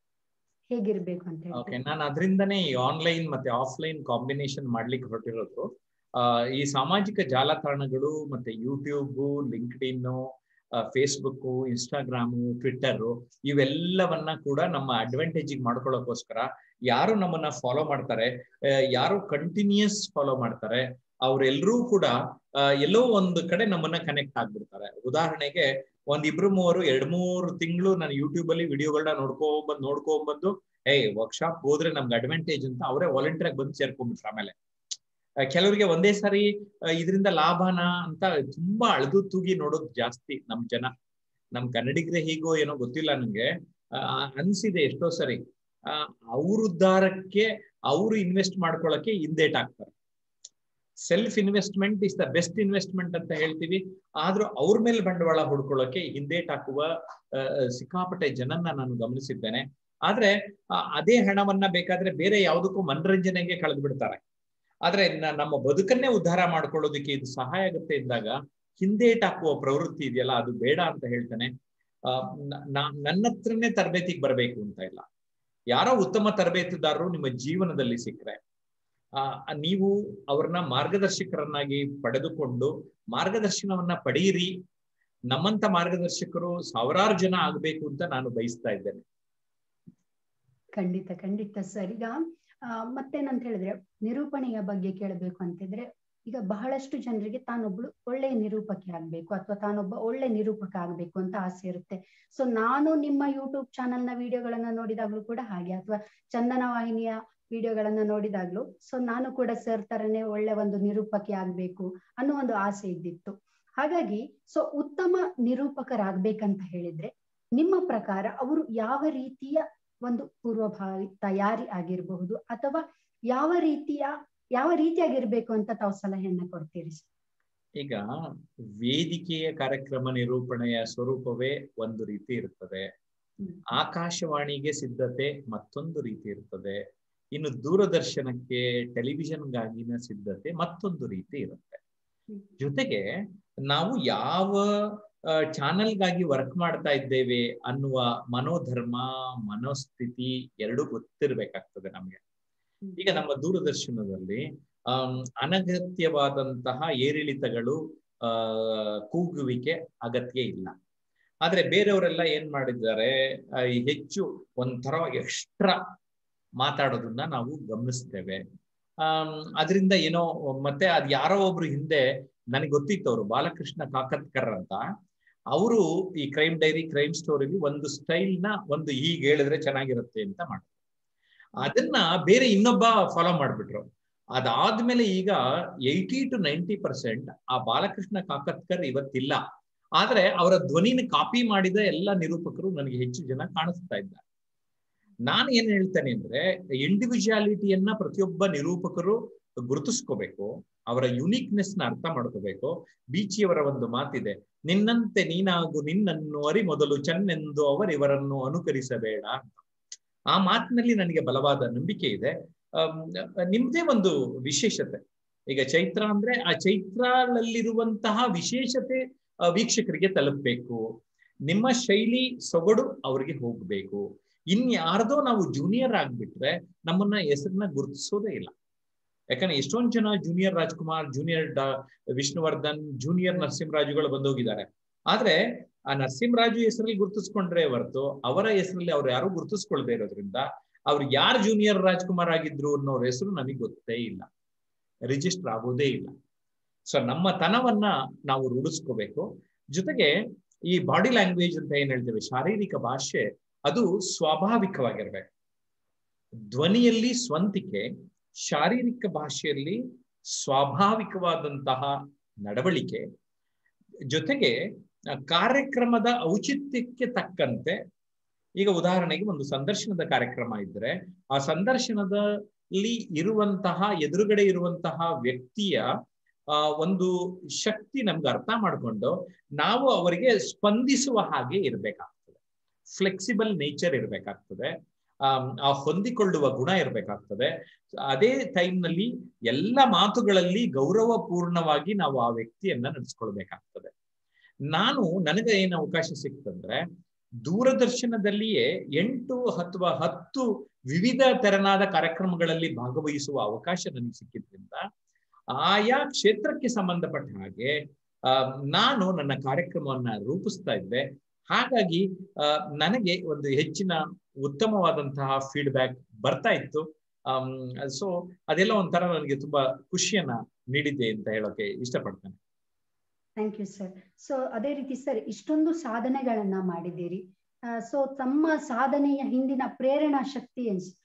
ಹೇಗಿರ್ಬೇಕು ಅಂತ ಓಕೆ ಹೇಳಿ ನಾನು ಅದರಿಂದನೇ ಈ ಆನ್ಲೈನ್ ಮತ್ತೆ ಆಫ್ಲೈನ್ ಕಾಂಬಿನೇಷನ್ ಮಾಡ್ಲಿಕ್ಕೆ ಹೊರಟಿರೋದು ಆ, ಈ ಸಾಮಾಜಿಕ ಜಾಲತಾಣಗಳು ಮತ್ತೆ YouTube LinkedIn Facebook Instagram Twitter ಇವೆಲ್ಲವನ್ನ ಕೂಡ ನಮ್ಮ ಅಡ್ವಾಂಟೇಜ್ ಮಾಡ್ಕೊಳ್ಳೋಕೋಸ್ಕರ ಯಾರು ನಮ್ಮನ್ನ ಫಾಲೋ ಮಾಡ್ತಾರೆ ಆ, ಯಾರು ಕಂಟಿನ್ಯೂಸ್ ಫಾಲೋ ಮಾಡ್ತಾರೆ ಅವರೆಲ್ಲರೂ ಕೂಡ ಆ, ಎಲ್ಲೋ ಒಂದು ಕಡೆ ನಮ್ಮನ್ನ ಕನೆಕ್ಟ್ ಆಗ್ಬಿಡ್ತಾರೆ ಉದಾಹರಣೆಗೆ ಒಂದ್ ಇಬ್ರು ಮೂವರು ಎರಡ್ ಮೂರು ತಿಂಗಳು ನಾನು ಯೂಟ್ಯೂಬ್ ಅಲ್ಲಿ ವಿಡಿಯೋಗಳನ್ನ ನೋಡ್ಕೊಂಡ್ ನೋಡ್ಕೊಂಡ್ಬಂದು ಏಯ್ ವರ್ಕ್ಶಾಪ್ ಹೋದ್ರೆ ನಮ್ಗೆ ಅಡ್ವಾಂಟೇಜ್ ಅಂತ ಅವರೇ ವಾಲಂಟಿಯರ್ ಆಗಿ ಬಂದು ಸೇರ್ಕೊಂಡ್ಬಿಟ್ರು ಆಮೇಲೆ ಆ, ಕೆಲವರಿಗೆ ಒಂದೇ ಸಾರಿ ಇದರಿಂದ ಲಾಭನ ಅಂತ ತುಂಬಾ ಅಳೆದು ತೂಗಿ ನೋಡೋದು ಜಾಸ್ತಿ ನಮ್ ಜನ ನಮ್ ಕನ್ನಡಿಗರೇ ಹೀಗೋ ಏನೋ ಗೊತ್ತಿಲ್ಲ ನಂಗೆ ಆ, ಅನ್ಸಿದೆ ಎಷ್ಟೋ ಸರಿ ಆ, ಅವ್ರ ಉದ್ಧಾರಕ್ಕೆ ಅವರು ಇನ್ವೆಸ್ಟ್ ಮಾಡ್ಕೊಳಕ್ಕೆ ಹಿಂದೇಟ್ ಆಗ್ತಾರೆ self investment is the best investment ಅಂತ ಹೇಳ್ತೀವಿ ಆದ್ರೂ ಅವ್ರ ಮೇಲೆ ಬಂಡವಾಳ ಹುಡ್ಕೊಳ್ಳೋಕೆ ಹಿಂದೇಟ್ ಹಾಕುವ ಆ, ಸಿಕ್ಕಾಪಟ್ಟೆ ಜನನ್ನ ನಾನು ಗಮನಿಸಿದ್ದೇನೆ ಆದ್ರೆ ಆ, ಅದೇ ಹಣವನ್ನ ಬೇಕಾದ್ರೆ ಬೇರೆ ಯಾವುದಕ್ಕೂ ಮನರಂಜನೆಗೆ ಕಳೆದು ಬಿಡ್ತಾರೆ ಆದ್ರೆ ನ- ನಮ್ಮ ಬದುಕನ್ನೇ ಉದ್ಧಾರ ಮಾಡ್ಕೊಳ್ಳೋದಕ್ಕೆ ಇದು ಸಹಾಯ ಆಗುತ್ತೆ ಇದ್ದಾಗ ಹಿಂದೇಟಾಕುವ ಪ್ರವೃತ್ತಿ ಇದೆಯಲ್ಲ ಅದು ಬೇಡ ಅಂತ ಹೇಳ್ತಾನೆ ಆ, ನ- ನಾ- ನನ್ನ ಹತ್ರನೇ ತರಬೇತಿಗೆ ಬರಬೇಕು ಅಂತ ಇಲ್ಲ ಯಾರೋ ಉತ್ತಮ ತರಬೇತುದಾರರು ನಿಮ್ಮ ಜೀವನದಲ್ಲಿ ಸಿಕ್ಕರೆ ಆ ನೀವು ಅವ್ರನ್ನ ಮಾರ್ಗದರ್ಶಕರನ್ನಾಗಿ ಪಡೆದುಕೊಂಡು ಮಾರ್ಗದರ್ಶನವನ್ನ ಪಡೆಯಿರಿ ನಮ್ಮಂತ ಮಾರ್ಗದರ್ಶಕರು ಸಾವಿರಾರು ಜನ ಆಗ್ಬೇಕು ಅಂತ ನಾನು ಬಯಸ್ತಾ ಇದ್ದೇನೆ ಖಂಡಿತ ಖಂಡಿತ ಸರ್ ಈಗ ಆ, ಮತ್ತೇನಂತ ಹೇಳಿದ್ರೆ ನಿರೂಪಣೆಯ ಬಗ್ಗೆ ಕೇಳಬೇಕು ಅಂತಿದ್ರೆ ಈಗ ಬಹಳಷ್ಟು ಜನರಿಗೆ ತಾನೊಬ್ಳು ಒಳ್ಳೆ ನಿರೂಪಕಿ ಆಗ್ಬೇಕು ಅಥವಾ ತಾನೊಬ್ಬ ಒಳ್ಳೆ ನಿರೂಪಕ ಆಗ್ಬೇಕು ಅಂತ ಆಸೆ ಇರುತ್ತೆ ಸೊ ನಾನು ನಿಮ್ಮ ಯೂಟ್ಯೂಬ್ ಚಾನೆಲ್ ನ ವಿಡಿಯೋಗಳನ್ನ ನೋಡಿದಾಗ್ಲೂ ಕೂಡ ಹಾಗೆ ಅಥವಾ ಚಂದನ ವಾಹಿನಿಯ ವಿಡಿಯೋಗಳನ್ನ ನೋಡಿದಾಗ್ಲೂ ಸೊ ನಾನು ಕೂಡ ಸರ್ ತರನೇ ಒಳ್ಳೆ ಒಂದು ನಿರೂಪಕಿ ಆಗ್ಬೇಕು ಅನ್ನೋ ಒಂದು ಆಸೆ ಇದ್ದಿತ್ತು ಹಾಗಾಗಿ ಸೊ ಉತ್ತಮ ನಿರೂಪಕರಾಗ್ಬೇಕಂತ ಹೇಳಿದ್ರೆ ನಿಮ್ಮ ಪ್ರಕಾರ ಅವರು ಯಾವ ರೀತಿಯ ಒಂದು ಪೂರ್ವಭಾವಿ ತಯಾರಿ ಆಗಿರಬಹುದು ಅಥವಾ ಯಾವ ರೀತಿಯ ಯಾವ ರೀತಿಯಾಗಿರ್ಬೇಕು ಅಂತ ತಾವು ಸಲಹೆಯನ್ನ ಕೊಡ್ತೀರಿ ಸರ್ ಈಗ ವೇದಿಕೆಯ ಕಾರ್ಯಕ್ರಮ ನಿರೂಪಣೆಯ ಸ್ವರೂಪವೇ ಒಂದು ರೀತಿ ಇರ್ತದೆ ಹ್ಮ್. ಆಕಾಶವಾಣಿಗೆ ಸಿದ್ಧತೆ ಮತ್ತೊಂದು ರೀತಿ ಇರ್ತದೆ ಇನ್ನು ದೂರದರ್ಶನಕ್ಕೆ ಟೆಲಿವಿಷನ್ಗಾಗಿನ ಸಿದ್ಧತೆ ಮತ್ತೊಂದು ರೀತಿ ಇರುತ್ತೆ ಹ್ಮ್. ಜೊತೆಗೆ ನಾವು ಯಾವ ಚಾನೆಲ್ಗಾಗಿ ವರ್ಕ್ ಮಾಡ್ತಾ ಇದ್ದೇವೆ ಅನ್ನುವ ಮನೋಧರ್ಮ ಮನೋಸ್ಥಿತಿ ಎರಡು ಗೊತ್ತಿರ್ಬೇಕಾಗ್ತದೆ ನಮ್ಗೆ ಹ್ಮ್. ಈಗ ನಮ್ಮ ದೂರದರ್ಶನದಲ್ಲಿ ಆಮ್, ಅನಗತ್ಯವಾದಂತಹ ಏರಿಳಿತಗಳು ಆ ಕೂಗುವಿಕೆ ಅಗತ್ಯ ಇಲ್ಲ ಆದ್ರೆ ಬೇರೆಯವರೆಲ್ಲ ಏನ್ ಮಾಡಿದ್ದಾರೆ ಆ, ಈ ಹೆಚ್ಚು ಒಂಥರ ಎಕ್ಸ್ಟ್ರಾ ಮಾತಾಡೋದನ್ನ ನಾವು ಗಮನಿಸ್ತೇವೆ ಆಮ್, ಅದರಿಂದ ಏನೋ ಮತ್ತೆ ಅದ್ ಯಾರೋ ಒಬ್ರು ಹಿಂದೆ ನನಗೆ ಗೊತ್ತಿತ್ತು ಅವರು ಬಾಲಕೃಷ್ಣ ಕಾಕತ್ಕರ್ ಅಂತ ಅವರು ಈ ಕ್ರೈಮ್ ಡೈರಿ ಕ್ರೈಮ್ ಸ್ಟೋರಿಗೆ ಒಂದು ಸ್ಟೈಲ್ ನ ಒಂದು ಹೀಗೆ ಹೇಳಿದ್ರೆ ಚೆನ್ನಾಗಿರುತ್ತೆ ಅಂತ ಮಾಡಿದ್ರು ಅದನ್ನ ಬೇರೆ ಇನ್ನೊಬ್ಬ ಫಾಲೋ ಮಾಡ್ಬಿಟ್ರು ಅದಾದ್ಮೇಲೆ ಈಗ ಏಯ್ಟಿ ಟು ನೈಂಟಿ ಪರ್ಸೆಂಟ್ ಆ ಬಾಲಕೃಷ್ಣ ಕಾಕತ್ಕರ್ ಇವತ್ತಿಲ್ಲ ಆದ್ರೆ ಅವರ ಧ್ವನಿನ ಕಾಪಿ ಮಾಡಿದ ಎಲ್ಲ ನಿರೂಪಕರು ನನಗೆ ಹೆಚ್ಚು ಜನ ಕಾಣಿಸ್ತಾ ಇದ್ದಾರೆ ನಾನು ಏನ್ ಹೇಳ್ತೇನೆ ಅಂದ್ರೆ ಇಂಡಿವಿಜುವಾಲಿಟಿಯನ್ನ ಪ್ರತಿಯೊಬ್ಬ ನಿರೂಪಕರು ಗುರುತಿಸ್ಕೋಬೇಕು ಅವರ ಯುನೀಕ್ನೆಸ್ ನ ಅರ್ಥ ಮಾಡ್ಕೋಬೇಕು ಬೀಚಿಯವರ ಒಂದು ಮಾತಿದೆ ನಿನ್ನಂತೆ ನೀನಾಗು ನಿನ್ನನ್ನು ಅರಿ ಮೊದಲು ಚೆನ್ನೆಂದು ಅವರಿವರನ್ನು ಅನುಕರಿಸಬೇಡ ಅಂತ ಆ ಮಾತಿನಲ್ಲಿ ನನಗೆ ಬಲವಾದ ನಂಬಿಕೆ ಇದೆ ಅಮ್, ನಿಮ್ದೇ ಒಂದು ವಿಶೇಷತೆ ಈಗ ಚೈತ್ರ ಅಂದ್ರೆ ಆ ಚೈತ್ರದಲ್ಲಿರುವಂತಹ ವಿಶೇಷತೆ ಆ, ವೀಕ್ಷಕರಿಗೆ ತಲುಪಬೇಕು ನಿಮ್ಮ ಶೈಲಿ ಸೊಗಡು ಅವ್ರಿಗೆ ಹೋಗ್ಬೇಕು ಇನ್ಯಾರ್ದೋ ನಾವು ಜೂನಿಯರ್ ಆಗ್ಬಿಟ್ರೆ ನಮ್ಮನ್ನ ಹೆಸರನ್ನ ಗುರುತಿಸೋದೇ ಇಲ್ಲ ಯಾಕಂದ್ರೆ ಎಷ್ಟೊಂದ್ ಜನ ಜೂನಿಯರ್ ರಾಜ್ಕುಮಾರ್ ಜೂನಿಯರ್ ಡಾ ವಿಷ್ಣುವರ್ಧನ್ ಜೂನಿಯರ್ ನರಸಿಂಹರಾಜುಗಳು ಬಂದೋಗಿದ್ದಾರೆ ಆದ್ರೆ ಆ ನರಸಿಂಹರಾಜು ಹೆಸರಲ್ಲಿ ಗುರುತಿಸ್ಕೊಂಡ್ರೆ ಹೊರತು ಅವರ ಹೆಸರಲ್ಲಿ ಅವ್ರು ಯಾರು ಗುರುತಿಸ್ಕೊಳ್ದೇ ಇರೋದ್ರಿಂದ ಅವ್ರು ಯಾರು ಜೂನಿಯರ್ ರಾಜ್ಕುಮಾರ್ ಆಗಿದ್ರು ಅನ್ನೋರ ಹೆಸರು ನಮಗೆ ಗೊತ್ತೇ ಇಲ್ಲ ರಿಜಿಸ್ಟರ್ ಆಗೋದೇ ಇಲ್ಲ ಸೊ ನಮ್ಮ ತನವನ್ನ ನಾವು ರೂಢಿಸ್ಕೋಬೇಕು ಜೊತೆಗೆ ಈ ಬಾಡಿ ಲ್ಯಾಂಗ್ವೇಜ್ ಅಂತ ಏನ್ ಹೇಳ್ತೇವೆ ಶಾರೀರಿಕ ಭಾಷೆ ಅದು ಸ್ವಾಭಾವಿಕವಾಗಿರ್ಬೇಕು ಧ್ವನಿಯಲ್ಲಿ ಸ್ವಂತಿಕೆ ಶಾರೀರಿಕ ಭಾಷೆಯಲ್ಲಿ ಸ್ವಾಭಾವಿಕವಾದಂತಹ ನಡವಳಿಕೆ ಜೊತೆಗೆ ಆ, ಕಾರ್ಯಕ್ರಮದ ಔಚಿತ್ಯಕ್ಕೆ ತಕ್ಕಂತೆ ಈಗ ಉದಾಹರಣೆಗೆ ಒಂದು ಸಂದರ್ಶನದ ಕಾರ್ಯಕ್ರಮ ಇದ್ರೆ ಆ ಸಂದರ್ಶನದಲ್ಲಿ ಇರುವಂತಹ ಎದುರುಗಡೆ ಇರುವಂತಹ ವ್ಯಕ್ತಿಯ ಆ ಒಂದು ಶಕ್ತಿ ನಮ್ಗೆ ಅರ್ಥ ಮಾಡ್ಕೊಂಡು ನಾವು ಅವರಿಗೆ ಸ್ಪಂದಿಸುವ ಹಾಗೆ ಇರ್ಬೇಕಾಗ್ತದೆ ಫ್ಲೆಕ್ಸಿಬಲ್ ನೇಚರ್ ಇರ್ಬೇಕಾಗ್ತದೆ ಆಮ್, ಆ ಹೊಂದಿಕೊಳ್ಳುವ ಗುಣ ಇರ್ಬೇಕಾಗ್ತದೆ ಅದೇ time ನಲ್ಲಿ ಎಲ್ಲ ಮಾತುಗಳಲ್ಲಿ ಗೌರವಪೂರ್ಣವಾಗಿ ನಾವು ಆ ವ್ಯಕ್ತಿಯನ್ನ ನಡೆಸ್ಕೊಳ್ಬೇಕಾಗ್ತದೆ ನಾನು ನನಗೆ ಏನು ಅವಕಾಶ ಸಿಕ್ತಂದ್ರೆ ದೂರದರ್ಶನದಲ್ಲಿಯೇ ಎಂಟು ಅಥವಾ ಹತ್ತು ವಿವಿಧ ತೆರನಾದ ಕಾರ್ಯಕ್ರಮಗಳಲ್ಲಿ ಭಾಗವಹಿಸುವ ಅವಕಾಶ ನನಗೆ ಸಿಕ್ಕಿದ್ರಿಂದ ಆಯಾ ಕ್ಷೇತ್ರಕ್ಕೆ ಸಂಬಂಧಪಟ್ಟ ಹಾಗೆ ಆ, ನಾನು ನನ್ನ ಕಾರ್ಯಕ್ರಮವನ್ನ ರೂಪಿಸ್ತಾ ಇದ್ದೆ ಹಾಗಾಗಿ ಆ, ನನಗೆ ಒಂದು ಹೆಚ್ಚಿನ ಉತ್ತಮವಾದಂತಹ ಫೀಡ್ಬ್ಯಾಕ್ ಬರ್ತಾ ಇತ್ತು ಸೊ ಅದೆಲ್ಲ ಒಂಥರ ನನಗೆ ತುಂಬಾ ಖುಷಿಯನ್ನ ನೀಡಿದೆ ಅಂತ ಹೇಳೋಕೆ ಇಷ್ಟಪಡ್ತೇನೆ ಥ್ಯಾಂಕ್ ಯು ಸರ್ ಸೊ ಅದೇ ರೀತಿ ಸರ್ ಇಷ್ಟೊಂದು ಸಾಧನೆಗಳನ್ನ ಮಾಡಿದ್ದೀರಿ ಸೊ ತಮ್ಮ ಸಾಧನೆಯ ಹಿಂದಿನ ಪ್ರೇರಣಾ ಶಕ್ತಿ ಏನ್ sir?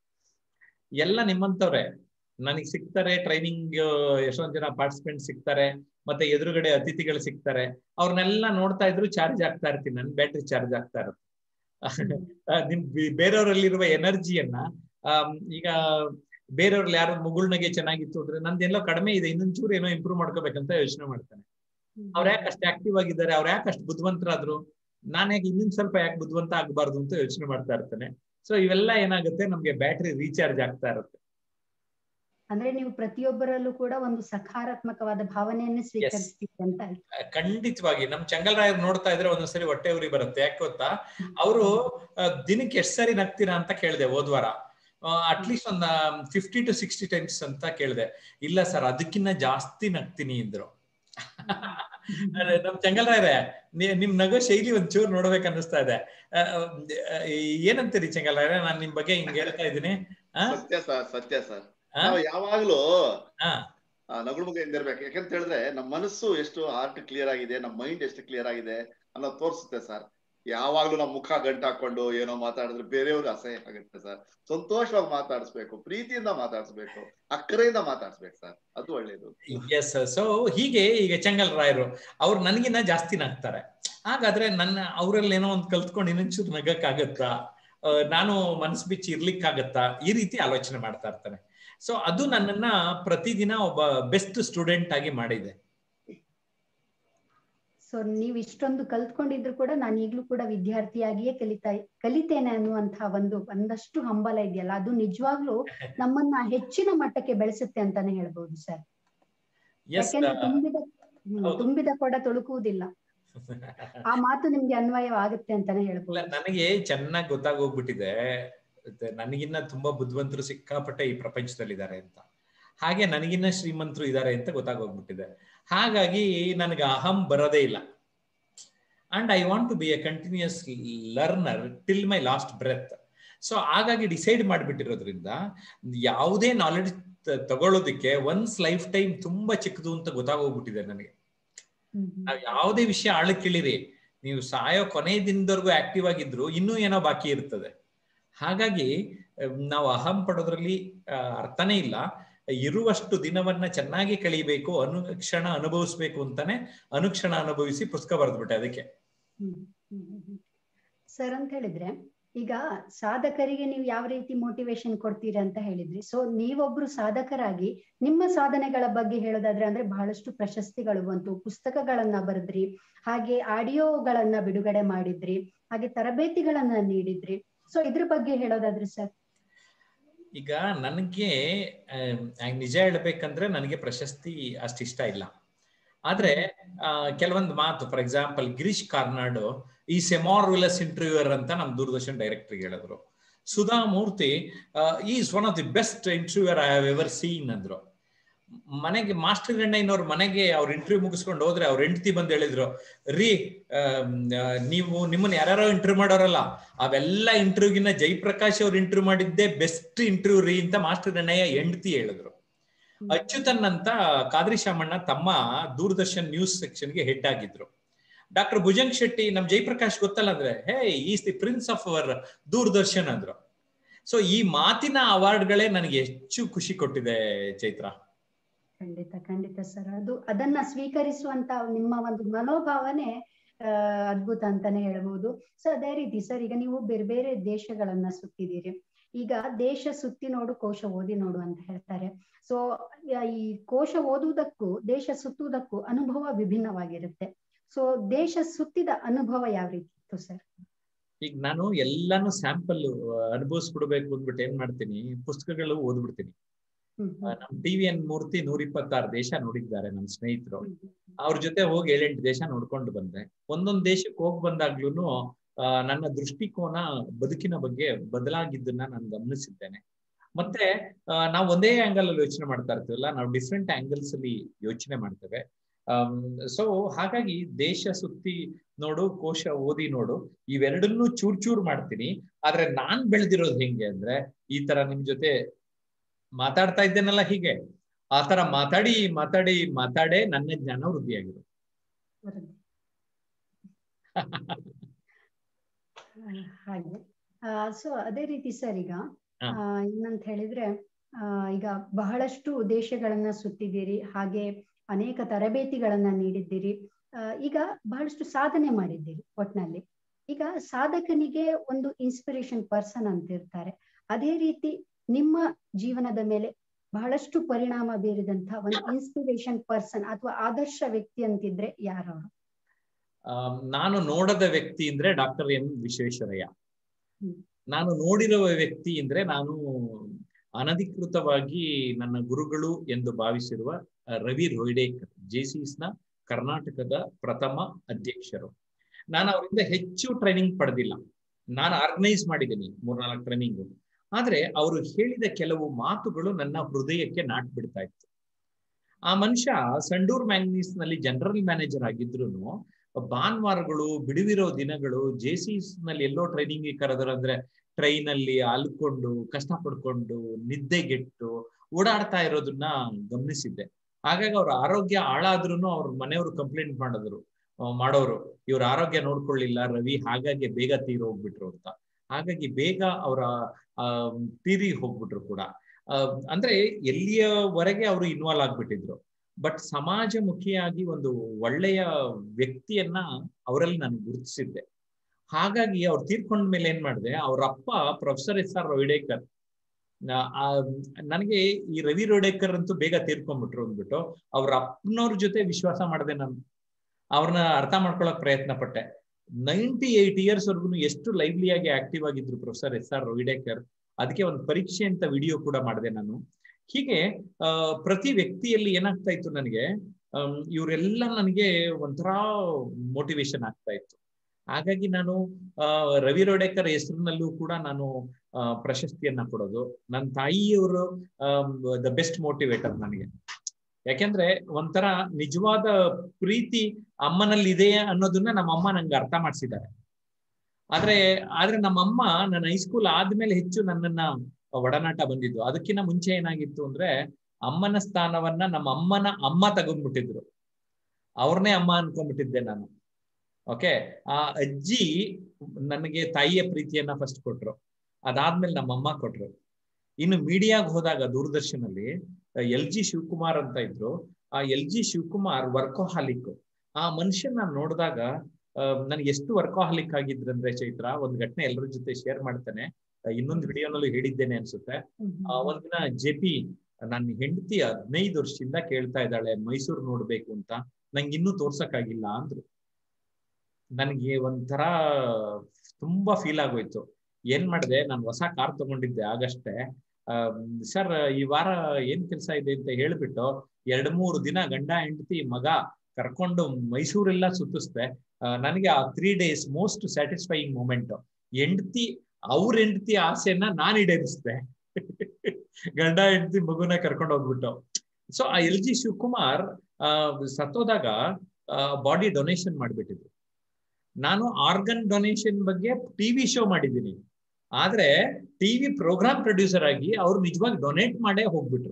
ಎಲ್ಲ ನಿಮ್ಮಂತವ್ರೆ ನನಗೆ ಸಿಗ್ತಾರೆ ಟ್ರೈನಿಂಗ್ ಎಷ್ಟೊಂದ್ ಜನ ಪಾರ್ಟಿಸಿಪೆಂಟ್ ಸಿಗ್ತಾರೆ ಮತ್ತೆ ಎದುರುಗಡೆ ಅತಿಥಿಗಳು ಸಿಗ್ತಾರೆ ಅವ್ರನ್ನೆಲ್ಲ ನೋಡ್ತಾ ಇದ್ರು ಚಾರ್ಜ್ ಆಗ್ತಾ ಇರ್ತೀನಿ ನನ್ ಬ್ಯಾಟ್ರಿ ಚಾರ್ಜ್ ಆಗ್ತಾ ಇರುತ್ತೆ ಆ, ನಿಮ್ ಬಿ- ಬೇರೆಯವರಲ್ಲಿರುವ ಎನರ್ಜಿಯನ್ನ ಆಮ್, ಈಗ ಬೇರೆಯವ್ರಲ್ಲಿ ಯಾರು ಮುಗುಳ್ನಗೆ ಚೆನ್ನಾಗಿತ್ತು ಅಂದ್ರೆ ನಂದೆಲ್ಲೋ ಕಡಿಮೆ ಇದೆ ಇನ್ನೊಂಚೂರು ಏನೋ ಇಂಪ್ರೂವ್ ಮಾಡ್ಕೋಬೇಕಂತ ಯೋಚನೆ ಮಾಡ್ತಾನೆ ಅವ್ರ ಯಾಕೆ ಅಷ್ಟು ಆಕ್ಟಿವ್ ಆಗಿದ್ದಾರೆ ಅವ್ರ ಯಾಕೆ ಅಷ್ಟು ಬುದ್ಧಿವಂತರಾದ್ರು ನಾನ್ ಯಾಕೆ ಇನ್ನೊಂದ್ ಸ್ವಲ್ಪ ಯಾಕೆ ಬುದ್ಧಿವಂತ ಆಗ್ಬಾರ್ದು ಅಂತ ಯೋಚನೆ ಮಾಡ್ತಾ ಇರ್ತಾನೆ ಸೊ ಇವೆಲ್ಲ ಏನಾಗುತ್ತೆ ನಮ್ಗೆ ಬ್ಯಾಟ್ರಿ ರೀಚಾರ್ಜ್ ಆಗ್ತಾ ಇರುತ್ತೆ ಅಂದ್ರೆ ನೀವು ಪ್ರತಿಯೊಬ್ಬರಲ್ಲೂ ಕೂಡ ಒಂದು ಸಕಾರಾತ್ಮಕವಾದ ಭಾವನೆಯನ್ನು ಸ್ವೀಕರಿಸ್ತೀರಿ ಅಂತ ಆಯ್ತು. ಖಂಡಿತವಾಗಿ ನಮ್ ಚಂಗಲ್ರಾಯರ್ ನೋಡ್ತಾ ಇದ್ರೆ ಒಂದೊಂದ್ಸರಿ ಹೊಟ್ಟೆ ಉರಿ ಬರುತ್ತೆ ಯಾಕೆ ಗೊತ್ತಾ ಅವರು ದಿನಕ್ಕೆ ಎಷ್ಟ್ ಸರಿ ನಗ್ತೀರಾ ಅಂತ ಕೇಳಿದೆ ಹೋದ್ವಾರ ಅಟ್ಲೀಸ್ಟ್ ಒಂದ್ ಫಿಫ್ಟಿ ಟು ಸಿಕ್ಸ್ಟಿ ಟೈಮ್ಸ್ ಅಂತ ಕೇಳಿದೆ ಇಲ್ಲ ಸರ್ ಅದಕ್ಕಿನ್ನ ಜಾಸ್ತಿ ನಗ್ತೀನಿ ಅಂದ್ರು ಅರೆ, ನಮ್ ಚಂಗಲ್ರಾಯರೇ ನೀ- ನಿಮ್ ನಗೋ ಶೈಲಿ ಒಂಚೂರು ನೋಡ್ಬೇಕು ಅನ್ನಿಸ್ತಾ ಇದೆ ಆ, ಆ, ಏನಂತೀರಿ ಚಂಗಲ್ರಾಯರೇ ನಾನ್ ನಿಮ್ ಬಗ್ಗೆ ಹಿಂಗ್ ಹೇಳ್ತಾ ಇದ್ದೀನಿ ಆ? ಸತ್ಯ ಸರ್ ಸತ್ಯ ಸರ್ ಆ? ನಾವು ಯಾವಾಗ್ಲೂ ಆ, ಆ, ನಗುಳು ಮುಖದಿಂದ ಇರ್ಬೇಕು ಯಾಕಂತ ಹೇಳಿದ್ರೆ ನಮ್ಮ ಮನಸ್ಸು ಎಷ್ಟು ಹಾರ್ಟ್ ಕ್ಲಿಯರ್ ಆಗಿದೆ ನಮ್ಮ ಮೈಂಡ್ ಎಷ್ಟು ಕ್ಲಿಯರ್ ಆಗಿದೆ ಅನ್ನೋದು ತೋರಿಸುತ್ತೆ ಸರ್ ಯಾವಾಗ್ಲೂ ನಮ್ಮ ಮುಖ ಗಂಟು ಹಾಕೊಂಡು ಏನೋ ಮಾತಾಡಿದ್ರೆ ಬೇರೆಯವ್ರಿಗೆ ಅಸಹ್ಯ ಆಗುತ್ತೆ ಸರ್ ಸಂತೋಷವಾಗಿ ಮಾತಾಡಿಸ್ಬೇಕು ಪ್ರೀತಿಯಿಂದ ಮಾತಾಡಿಸ್ಬೇಕು ಅಕ್ಕರೆಯಿಂದ ಮಾತಾಡಿಸ್ಬೇಕು ಸರ್ ಅದು ಒಳ್ಳೇದು ಎಸ್ ಸೊ ಹೀಗೆ ಈಗ ಚಂಗಲ್ ರಾಯರು ಅವ್ರು ನನಗಿನ್ನ ಜಾಸ್ತಿ ನಗ್ತಾರೆ ಹಾಗಾದ್ರೆ ನನ್ನ ಅವರಲ್ಲಿ ಏನೋ ಒಂದು ಕಲ್ತ್ಕೊಂಡು ಇನ್ನೊಂಚೂರು ನಗಕ್ಕಾಗತ್ತಾ ಆ, ನಾನು ಮನಸ್ಸು ಬಿಚ್ಚಿ ಇರ್ಲಿಕ್ಕಾಗತ್ತಾ ಈ ರೀತಿ ಆಲೋಚನೆ ಮಾಡ್ತಾ ಇರ್ತಾನೆ ಸೊ ಅದು ನನ್ನನ್ನ ಪ್ರತಿದಿನ ಒಬ್ಬ ಬೆಸ್ಟ್ ಸ್ಟೂಡೆಂಟ್ ಆಗಿ ಮಾಡಿದೆ ಸೊ ನೀವು ಇಷ್ಟೊಂದು ಕಲ್ತ್ಕೊಂಡಿದ್ರು ಕೂಡ ನಾನು ಈಗ್ಲೂ ಕೂಡ ವಿದ್ಯಾರ್ಥಿಯಾಗಿಯೇ ಕಲಿತಾ ಕಲಿತೇನೆ ಅನ್ನುವಂತಹ ಒಂದು ಒಂದಷ್ಟು ಹಂಬಲ ಇದೆಯಲ್ಲ ಅದು ನಿಜವಾಗ್ಲೂ ನಮ್ಮನ್ನ ಹೆಚ್ಚಿನ ಮಟ್ಟಕ್ಕೆ ಬೆಳೆಸುತ್ತೆ ಅಂತಾನೆ ಹೇಳ್ಬೋದು ಸರ್ ಎಸ್ ಯಾಕೆಂದ್ರೆ ತುಂಬಿದ ಹ್ಮ್, ಹೌದು. ತುಂಬಿದ ಕೊಡ ತೊಳುಕುವುದಿಲ್ಲ ಆ ಮಾತು ನಿಮ್ಗೆ ಅನ್ವಯವಾಗುತ್ತೆ ಅಂತಾನೆ ಇಲ್ಲ ಹೇಳ್ಬೋದು ನನಗೆ ಚೆನ್ನಾಗಿ ಗೊತ್ತಾಗೋಗ್ಬಿಟ್ಟಿದೆ ಮತ್ತೆ ನನಗಿನ್ನ ತುಂಬಾ ಬುದ್ಧಿವಂತರು ಸಿಕ್ಕಾಪಟ್ಟೆ ಈ ಪ್ರಪಂಚದಲ್ಲಿದ್ದಾರೆ ಅಂತ ಹಾಗೆ ನನಗಿನ್ನ ಶ್ರೀಮಂತರು ಇದ್ದಾರೆ ಅಂತ ಗೊತ್ತಾಗೋಗ್ಬಿಟ್ಟಿದೆ ಹಾಗಾಗಿ ನನಗೆ ಅಹಂ ಬರೋದೇ ಇಲ್ಲ and I want to be a continuous learner till my last breath so ಹಾಗಾಗಿ ಡಿಸೈಡ್ ಮಾಡಿಬಿಟ್ಟಿರೋದ್ರಿಂದ ಯಾವುದೇ ನಾಲೆಡ್ಜ್ ತಗೊಳ್ಳೋದಕ್ಕೆ ಒನ್ಸ್ ಲೈಫ್ ಟೈಮ್ ತುಂಬಾ ಚಿಕ್ಕದು ಅಂತ ಗೊತ್ತಾಗೋಗ್ಬಿಟ್ಟಿದೆ ನನಗೆ ಹ್ಮ್, ಹ್ಮ್. ನಾವ್ ಯಾವುದೇ ವಿಷಯ ಆಳಕ್ಕಿಳಿರಿ ನೀವು ಸಾಯೋ ಕೊನೆ ದಿನದವರೆಗೂ ಆಕ್ಟಿವ್ ಆಗಿದ್ರು ಇನ್ನೂ ಏನೋ ಬಾಕಿ ಇರ್ತದೆ ಹಾಗಾಗಿ ಅಹ್, ನಾವು ಅಹಂ ಪಡೋದ್ರಲ್ಲಿ ಅಹ್, ಅರ್ಥನೇ ಇಲ್ಲ ಇರುವಷ್ಟು ದಿನವನ್ನ ಚೆನ್ನಾಗಿ ಕಳಿಬೇಕು ಅನುಕ್ಷಣ ಅನುಭವಿಸ್ಬೇಕು ಅಂತಾನೆ ಅನುಕ್ಷಣ ಅನುಭವಿಸಿ ಪುಸ್ತಕ ಬರೆದ್ಬಿಟ್ಟೆ ಅದಕ್ಕೆ ಹ್ಮ್, ಹ್ಮ್, ಹ್ಮ್, ಹ್ಮ್. ಸರ್ ಅಂತ ಹೇಳಿದ್ರೆ ಈಗ ಸಾಧಕರಿಗೆ ನೀವು ಯಾವ ರೀತಿ ಮೋಟಿವೇಶನ್ ಕೊಡ್ತೀರಾ ಅಂತ ಹೇಳಿದ್ರಿ ಸೊ ನೀವೊಬ್ರು ಸಾಧಕರಾಗಿ ನಿಮ್ಮ ಸಾಧನೆಗಳ ಬಗ್ಗೆ ಹೇಳೋದಾದ್ರೆ ಅಂದ್ರೆ ಬಹಳಷ್ಟು ಪ್ರಶಸ್ತಿಗಳು ಬಂತು ಪುಸ್ತಕಗಳನ್ನ ಬರೆದ್ರಿ ಹಾಗೆ ಆಡಿಯೋಗಳನ್ನ ಬಿಡುಗಡೆ ಮಾಡಿದ್ರಿ ಹಾಗೆ ತರಬೇತಿಗಳನ್ನ ನೀಡಿದ್ರಿ ಸೊ ಇದ್ರ ಬಗ್ಗೆ ಹೇಳೋದಾದ್ರೆ ಸರ್ ಈಗ ನನಗೆ ಆಹ್, ನಿಜ ಹೇಳ್ಬೇಕಂದ್ರೆ ನನಗೆ ಪ್ರಶಸ್ತಿ ಅಷ್ಟು ಇಷ್ಟ ಇಲ್ಲ ಆದ್ರೆ ಕೆಲವೊಂದು ಮಾತು ಫಾರ್ ಎಕ್ಸಾಂಪಲ್ ಗಿರೀಶ್ ಕಾರ್ನಾಡ್ ಈ ಸೆಮಾರ್ವಿಲಸ್ ಇಂಟರ್ವ್ಯೂಯರ್ ಅಂತ ನಮ್ ದೂರದರ್ಶನ್ ಡೈರೆಕ್ಟರ್ ಹೇಳಿದ್ರು Sudha Murthy is one of the best interviewer I have ever seen ಅಂದ್ರು ಮನೆಗೆ ಮಾಸ್ಟರ್ ಗಣ್ಣಯ್ಯನವ್ರ ಮನೆಗೆ ಅವ್ರ ಇಂಟರ್ವ್ಯೂ ಮುಗಿಸ್ಕೊಂಡು ಹೋದ್ರೆ ಅವ್ರ ಹೆಂಡತಿ ಬಂದು ಹೇಳಿದ್ರು ರೀ ಆಮ್, ಆ, ನೀವು ನಿಮ್ಮನ್ನ ಯಾರ್ಯಾರೋ ಇಂಟರ್ವ್ಯೂ ಮಾಡೋರಲ್ಲ ಅವೆಲ್ಲ ಇಂಟರ್ವ್ಯೂಗಿನ ಜಯಪ್ರಕಾಶ್ ಅವ್ರು ಇಂಟರ್ವ್ಯೂ ಮಾಡಿದ್ದೆ ಬೆಸ್ಟ್ ಇಂಟರ್ವ್ಯೂ ರೀ ಅಂತ ಮಾಸ್ಟರ್ ಗಣ್ಣಯ್ಯ ಹೆಂಡತಿ ಹೇಳಿದ್ರು ಅಚ್ಯುತನ್ ಅಂತ ಕಾದ್ರಿ ಶಾಮಣ್ಣ ತಮ್ಮ ದೂರದರ್ಶನ್ ನ್ಯೂಸ್ ಸೆಕ್ಷನ್ಗೆ ಹೆಡ್ ಆಗಿದ್ರು ಡಾಕ್ಟರ್ ಭುಜಂಗ್ ಶೆಟ್ಟಿ ನಮ್ ಜಯಪ್ರಕಾಶ್ ಗೊತ್ತಲ್ಲ ಅಂದ್ರೆ he is the prince of our Doordarshan ಅಂದ್ರು ಸೊ ಈ ಮಾತಿನ ಅವಾರ್ಡ್ಗಳೇ ನನಗೆ ಹೆಚ್ಚು ಖುಷಿ ಕೊಟ್ಟಿದೆ ಚೈತ್ರ ಖಂಡಿತ ಖಂಡಿತ ಸರ್ ಅದು ಅದನ್ನ ಸ್ವೀಕರಿಸುವಂತ ನಿಮ್ಮ ಒಂದು ಮನೋಭಾವನೆ ಆ, ಅದ್ಭುತ ಅಂತಾನೆ ಹೇಳ್ಬೋದು ಸೊ ಅದೇ ರೀತಿ ಸರ್ ಈಗ ನೀವು ಬೇರೆ ಬೇರೆ ದೇಶಗಳನ್ನ ಸುತ್ತಿದ್ದೀರಿ ಈಗ ದೇಶ ಸುತ್ತಿ ನೋಡು ಕೋಶ ಓದಿ ನೋಡು ಅಂತ ಹೇಳ್ತಾರೆ ಸೊ ಈ ಕೋಶ ಓದುವುದಕ್ಕೂ ದೇಶ ಸುತ್ತುವುದಕ್ಕೂ ಅನುಭವ ವಿಭಿನ್ನವಾಗಿರುತ್ತೆ ಸೊ ದೇಶ ಸುತ್ತಿದ ಅನುಭವ ಯಾವ ರೀತಿ ಇತ್ತು ಸರ್ ಈಗ ನಾನು ಎಲ್ಲಾನು ಸ್ಯಾಂಪಲ್ ಅನುಭವಿಸ್ಬಿಡ್ಬೇಕು ಅಂದ್ಬಿಟ್ಟು ಏನ್ ಮಾಡ್ತೀನಿ ಪುಸ್ತಕಗಳು ಓದ್ಬಿಡ್ತೀನಿ ಹ್ಮ್ ಆ, ನಮ್ ಟಿ ವಿ ಎನ್ ಮೂರ್ತಿ ನೂರ ಇಪ್ಪತ್ತಾರು ದೇಶ ನೋಡಿದ್ದಾರೆ ನನ್ನ ಸ್ನೇಹಿತರು ಹ್ಮ್ ಅವ್ರ ಜೊತೆ ಹೋಗಿ ಏಳೆಂಟು ದೇಶ ನೋಡ್ಕೊಂಡು ಬಂದೆ ಒಂದೊಂದ್ ದೇಶಕ್ಕೆ ಹೋಗಿ ಬಂದಾಗ್ಲೂನು ಆ, ನನ್ನ ದೃಷ್ಟಿಕೋನ ಬದುಕಿನ ಬಗ್ಗೆ ಬದಲಾಗಿದ್ದನ್ನ ನಾನು ಗಮನಿಸಿದ್ದೇನೆ ಮತ್ತೆ ಆ, ನಾವು ಒಂದೇ ಆಂಗಲ್ ಅಲ್ಲಿ ಯೋಚನೆ ಮಾಡ್ತಾ ಇರ್ತೀವಲ್ಲ ನಾವು ಡಿಫ್ರೆಂಟ್ ಆಂಗಲ್ಸ್ ಅಲ್ಲಿ ಯೋಚನೆ ಮಾಡ್ತೇವೆ ಸೊ ಹಾಗಾಗಿ ದೇಶ ಸುತ್ತಿ ನೋಡು ಕೋಶ ಓದಿ ನೋಡು ಇವೆರಡನ್ನೂ ಚೂರ್ ಚೂರ್ ಮಾಡ್ತೀನಿ ಆದ್ರೆ ನಾನ್ ಬೆಳೆದಿರೋದು ಹೆಂಗೆ ಅಂದ್ರೆ ಈ ತರ ನಿಮ್ ಜೊತೆ ಮಾತಾಡ್ತಾ ಇದ್ದೇನಲ್ಲ ಹೀಗೆ ಆ ತರ ಮಾತಾಡಿ ಮಾತಾಡಿ ಮಾತಾಡೇ ನನ್ನ ಜ್ಞಾನ ವೃದ್ಧಿಯಾಗಿರೋದು ವರದಿ. ಆ, ಹಾಗೆ ಸೊ ಅದೇ ರೀತಿ ಸರ್ ಈಗ ಹಾ. ಆ, ಏನಂತ ಹೇಳಿದ್ರೆ ಆ, ಈಗ ಬಹಳಷ್ಟು ದೇಶಗಳನ್ನ ಸುತ್ತಿದ್ದೀರಿ ಹಾಗೆ ಅನೇಕ ತರಬೇತಿಗಳನ್ನ ನೀಡಿದ್ದೀರಿ ಆ, ಈಗ ಬಹಳಷ್ಟು ಸಾಧನೆ ಮಾಡಿದ್ದೀರಿ ಒಟ್ನಲ್ಲಿ ಈಗ ಸಾಧಕನಿಗೆ ಒಂದು ಇನ್ಸ್ಪಿರೇಷನ್ ಪರ್ಸನ್ ಅಂತ ಇರ್ತಾರೆ ಅದೇ ರೀತಿ ನಿಮ್ಮ ಜೀವನದ ಮೇಲೆ ಬಹಳಷ್ಟು ಪರಿಣಾಮ ಬೀರಿದಂತ ಒಂದು ಇನ್ಸ್ಪಿರೇಷನ್ ಪರ್ಸನ್ ಅಥವಾ ಆದರ್ಶ ವ್ಯಕ್ತಿ ಅಂತಿದ್ರೆ ಯಾರವರು ಆಮ್, ನಾನು ನೋಡದ ವ್ಯಕ್ತಿ ಅಂದ್ರೆ ಡಾಕ್ಟರ್ ಎಂ ವಿಶ್ವೇಶ್ವರಯ್ಯ ಹ್ಮ್. ನಾನು ನೋಡಿರುವ ವ್ಯಕ್ತಿ ಅಂದ್ರೆ ನಾನು ಅನಧಿಕೃತವಾಗಿ ನನ್ನ ಗುರುಗಳು ಎಂದು ಭಾವಿಸಿರುವ ರವಿ ರೋಯ್ಡೇಕರ್ ಜೆಸಿಸ್ನ ಕರ್ನಾಟಕದ ಪ್ರಥಮ ಅಧ್ಯಕ್ಷರು ನಾನು ಅವರಿಂದ ಹೆಚ್ಚು ಟ್ರೈನಿಂಗ್ ಪಡೆದಿಲ್ಲ ನಾನು ಆರ್ಗನೈಸ್ ಮಾಡಿದ್ದೀನಿ ಮೂರ್ನಾಲ್ಕು ಟ್ರೈನಿಂಗ್ ಆದ್ರೆ ಅವರು ಹೇಳಿದ ಕೆಲವು ಮಾತುಗಳು ನನ್ನ ಹೃದಯಕ್ಕೆ ನಾಟ್ ಬಿಡ್ತಾ ಇತ್ತು ಆ ಮನುಷ್ಯ ಸಂಡೂರ್ ಮ್ಯಾಂಗ್ನೀಸ್ ನಲ್ಲಿ ಜನರಲ್ ಮ್ಯಾನೇಜರ್ ಆಗಿದ್ರು ಭಾನುವಾರಗಳು ಬಿಡುವಿರೋ ದಿನಗಳು ಜೆಸಿಸ್ ನಲ್ಲಿ ಎಲ್ಲೋ ಟ್ರೈನಿಂಗ್ ಕರೆದ್ರು ಅಂದ್ರೆ ಟ್ರೈನ್ ಅಲ್ಲಿ ಅಲ್ಕೊಂಡು ಕಷ್ಟ ಪಡ್ಕೊಂಡು ನಿದ್ದೆಗೆಟ್ಟು ಓಡಾಡ್ತಾ ಇರೋದನ್ನ ಗಮನಿಸಿದ್ದೆ ಹಾಗಾಗಿ ಅವ್ರ ಆರೋಗ್ಯ ಹಾಳಾದ್ರೂ ಅವ್ರ ಮನೆಯವರು ಕಂಪ್ಲೇಂಟ್ ಮಾಡಿದ್ರು ಮಾಡೋರು ಇವ್ರ ಆರೋಗ್ಯ ನೋಡ್ಕೊಳ್ಳಿಲ್ಲ ರವಿ ಹಾಗಾಗಿ ಬೇಗ ತೀರಿ ಹೋಗ್ಬಿಟ್ರು ಅಂತ ಹಾಗಾಗಿ ಬೇಗ ಅವರ ಆ ತೀರಿ ಹೋಗ್ಬಿಟ್ರು ಕೂಡ ಅಂದ್ರೆ ಎಲ್ಲಿಯವರೆಗೆ ಅವರು ಇನ್ವಾಲ್ವ್ ಆಗ್ಬಿಟ್ಟಿದ್ರು ಬಟ್ ಸಮಾಜಮುಖಿಯಾಗಿ ಒಂದು ಒಳ್ಳೆಯ ವ್ಯಕ್ತಿಯನ್ನ ಅವರಲ್ಲಿ ನಾನು ಗುರುತಿಸಿದ್ದೆ ಹಾಗಾಗಿ ಅವ್ರು ತೀರ್ಕೊಂಡ ಮೇಲೆ ಏನ್ ಮಾಡಿದೆ ಅವ್ರ ಅಪ್ಪ ಪ್ರೊಫೆಸರ್ ಎಸ್ ಆರ್ ರವಿಡೇಕರ್ ನನಗೆ ಈ ರವಿ ರೋಡೇಕರ್ ಅಂತೂ ಬೇಗ ತೀರ್ಕೊಂಡ್ಬಿಟ್ರು ಅಂದ್ಬಿಟ್ಟು ಅವ್ರ ಅಪ್ಪನವ್ರ ಜೊತೆ ವಿಶ್ವಾಸ ಮಾಡಿದೆ ನಾನು ಅವ್ರನ್ನ ಅರ್ಥ ಮಾಡ್ಕೊಳಕ್ ಪ್ರಯತ್ನ ಪಟ್ಟೆ ನೈಂಟಿ ಏಟ್ ಇಯರ್ಸ್ ವರ್ಗು ಎಷ್ಟು ಲೈವ್ಲಿಯಾಗಿ ಆಕ್ಟಿವ್ ಆಗಿದ್ರು ಪ್ರೊಫೆಸರ್ ಎಸ್ ಆರ್ ರವಿಡೇಕರ್ ಅದಕ್ಕೆ ಒಂದು ಪರೀಕ್ಷೆ ಅಂತ ವಿಡಿಯೋ ಕೂಡ ಮಾಡಿದೆ ನಾನು ಹೀಗೆ ಅಹ್ ಪ್ರತಿ ವ್ಯಕ್ತಿಯಲ್ಲಿ ಏನಾಗ್ತಾ ಇತ್ತು ನನಗೆ ಇವರೆಲ್ಲ ನನಗೆ ಒಂಥರ ಮೋಟಿವೇಶನ್ ಆಗ್ತಾ ಇತ್ತು ಹಾಗಾಗಿ ನಾನು ಅಹ್ ರವಿ ರೋಡೇಕರ್ ಹೆಸರಿನಲ್ಲೂ ಕೂಡ ನಾನು ಪ್ರಶಸ್ತಿಯನ್ನ ಕೊಡೋದು ನನ್ನ ತಾಯಿಯವರು ದ ಬೆಸ್ಟ್ ಮೋಟಿವೇಟರ್ ನನಗೆ ಯಾಕೆಂದ್ರೆ ಒಂಥರ ನಿಜವಾದ ಪ್ರೀತಿ ಅಮ್ಮನಲ್ಲಿ ಇದೆ ಅನ್ನೋದನ್ನ ನಮ್ಮಮ್ಮ ನಂಗೆ ಅರ್ಥ ಮಾಡಿಸಿದ್ದಾರೆ ಆದ್ರೆ ಆದ್ರೆ ನಮ್ಮಮ್ಮ ನನ್ನ ಹೈಸ್ಕೂಲ್ ಆದ್ಮೇಲೆ ಹೆಚ್ಚು ನನ್ನನ್ನ ಒಡನಾಟ ಬಂದಿದ್ದು ಅದಕ್ಕಿಂತ ಮುಂಚೆ ಏನಾಗಿತ್ತು ಅಂದ್ರೆ ಅಮ್ಮನ ಸ್ಥಾನವನ್ನ ನಮ್ಮ ಅಮ್ಮನ ಅಮ್ಮ ತಗೊಂಡ್ಬಿಟ್ಟಿದ್ರು ಅವ್ರನ್ನೇ ಅಮ್ಮ ಅನ್ಕೊಂಡ್ಬಿಟ್ಟಿದ್ದೆ ನಾನು ಓಕೆ ಆ ಅಜ್ಜಿ ನನಗೆ ತಾಯಿಯ ಪ್ರೀತಿಯನ್ನ ಫಸ್ಟ್ ಕೊಟ್ರು ಅದಾದ್ಮೇಲೆ ನಮ್ಮಮ್ಮ ಕೊಟ್ರು ಇನ್ನು ಮೀಡಿಯಾಗ ಹೋದಾಗ ದೂರದರ್ಶನಲ್ಲಿ ಎಲ್ ಜಿ ಶಿವಕುಮಾರ್ ಅಂತ ಇದ್ರು ಆ ಎಲ್ ಜಿ ಶಿವಕುಮಾರ್ ವರ್ಕೋಹಾಲಿಕ್ ಆ ಮನುಷ್ಯನ ನೋಡಿದಾಗ ನನ್ಗೆ ಎಷ್ಟು ವರ್ಕೋಹಾಲಿಕ್ ಆಗಿದ್ರಂದ್ರೆ ಚೈತ್ರ ಒಂದ್ ಘಟನೆ ಎಲ್ಲರ ಜೊತೆ ಶೇರ್ ಮಾಡ್ತೇನೆ ಇನ್ನೊಂದು ವಿಡಿಯೋನಲ್ಲೂ ಹೇಳಿದ್ದೇನೆ ಅನ್ಸುತ್ತೆ ಒಂದಿನ ಜೆ ಪಿ ನನ್ನ ಹೆಂಡತಿ ಹದಿನೈದು ವರ್ಷದಿಂದ ಕೇಳ್ತಾ ಇದ್ದಾಳೆ ಮೈಸೂರು ನೋಡ್ಬೇಕು ಅಂತ ನಂಗೆ ಇನ್ನೂ ತೋರ್ಸಕ್ಕಾಗಿಲ್ಲ ಅಂದ್ರು ನನಗೆ ಒಂಥರ ತುಂಬಾ ಫೀಲ್ ಆಗೋಯ್ತು ಏನ್ ಮಾಡಿದೆ ನಾನು ಹೊಸ ಕಾರ್ ತಗೊಂಡಿದ್ದೆ ಆಗಷ್ಟೇ ಸರ್ ಈ ವಾರ ಏನ್ ಕೆಲಸ ಇದೆ ಅಂತ ಹೇಳ್ಬಿಟ್ಟು ಎರಡ್ ಮೂರು ದಿನ ಗಂಡ ಹೆಂಡತಿ ಮಗ ಕರ್ಕೊಂಡು ಮೈಸೂರೆಲ್ಲ ಸುತ್ತಿಸ್ದೆ ನನಗೆ ಆ three days most satisfying moment ಹೆಂಡತಿ ಅವ್ರ ಹೆಂಡತಿ ಆಸೆನ ನಾನ್ ಈಡೇರಿಸ್ದೆ ಗಂಡ ಹೆಂಡತಿ ಮಗುನ ಕರ್ಕೊಂಡು ಹೋಗ್ಬಿಟ್ಟು ಸೊ ಆ ಎಲ್ ಜಿ ಶಿವಕುಮಾರ್ ಸತ್ತೋದಾಗ ಬಾಡಿ ಡೊನೇಷನ್ ಮಾಡ್ಬಿಟ್ಟಿದ್ರು ನಾನು ಆರ್ಗನ್ ಡೊನೇಷನ್ ಬಗ್ಗೆ ಟಿವಿ ಶೋ ಮಾಡಿದ್ದೀನಿ ಆದ್ರೆ ಟಿವಿ ಪ್ರೋಗ್ರಾಮ್ ಪ್ರೊಡ್ಯೂಸರ್ ಆಗಿ ಅವ್ರು ನಿಜವಾಗಿ ಡೊನೇಟ್ ಮಾಡೇ ಹೋಗ್ಬಿಟ್ರು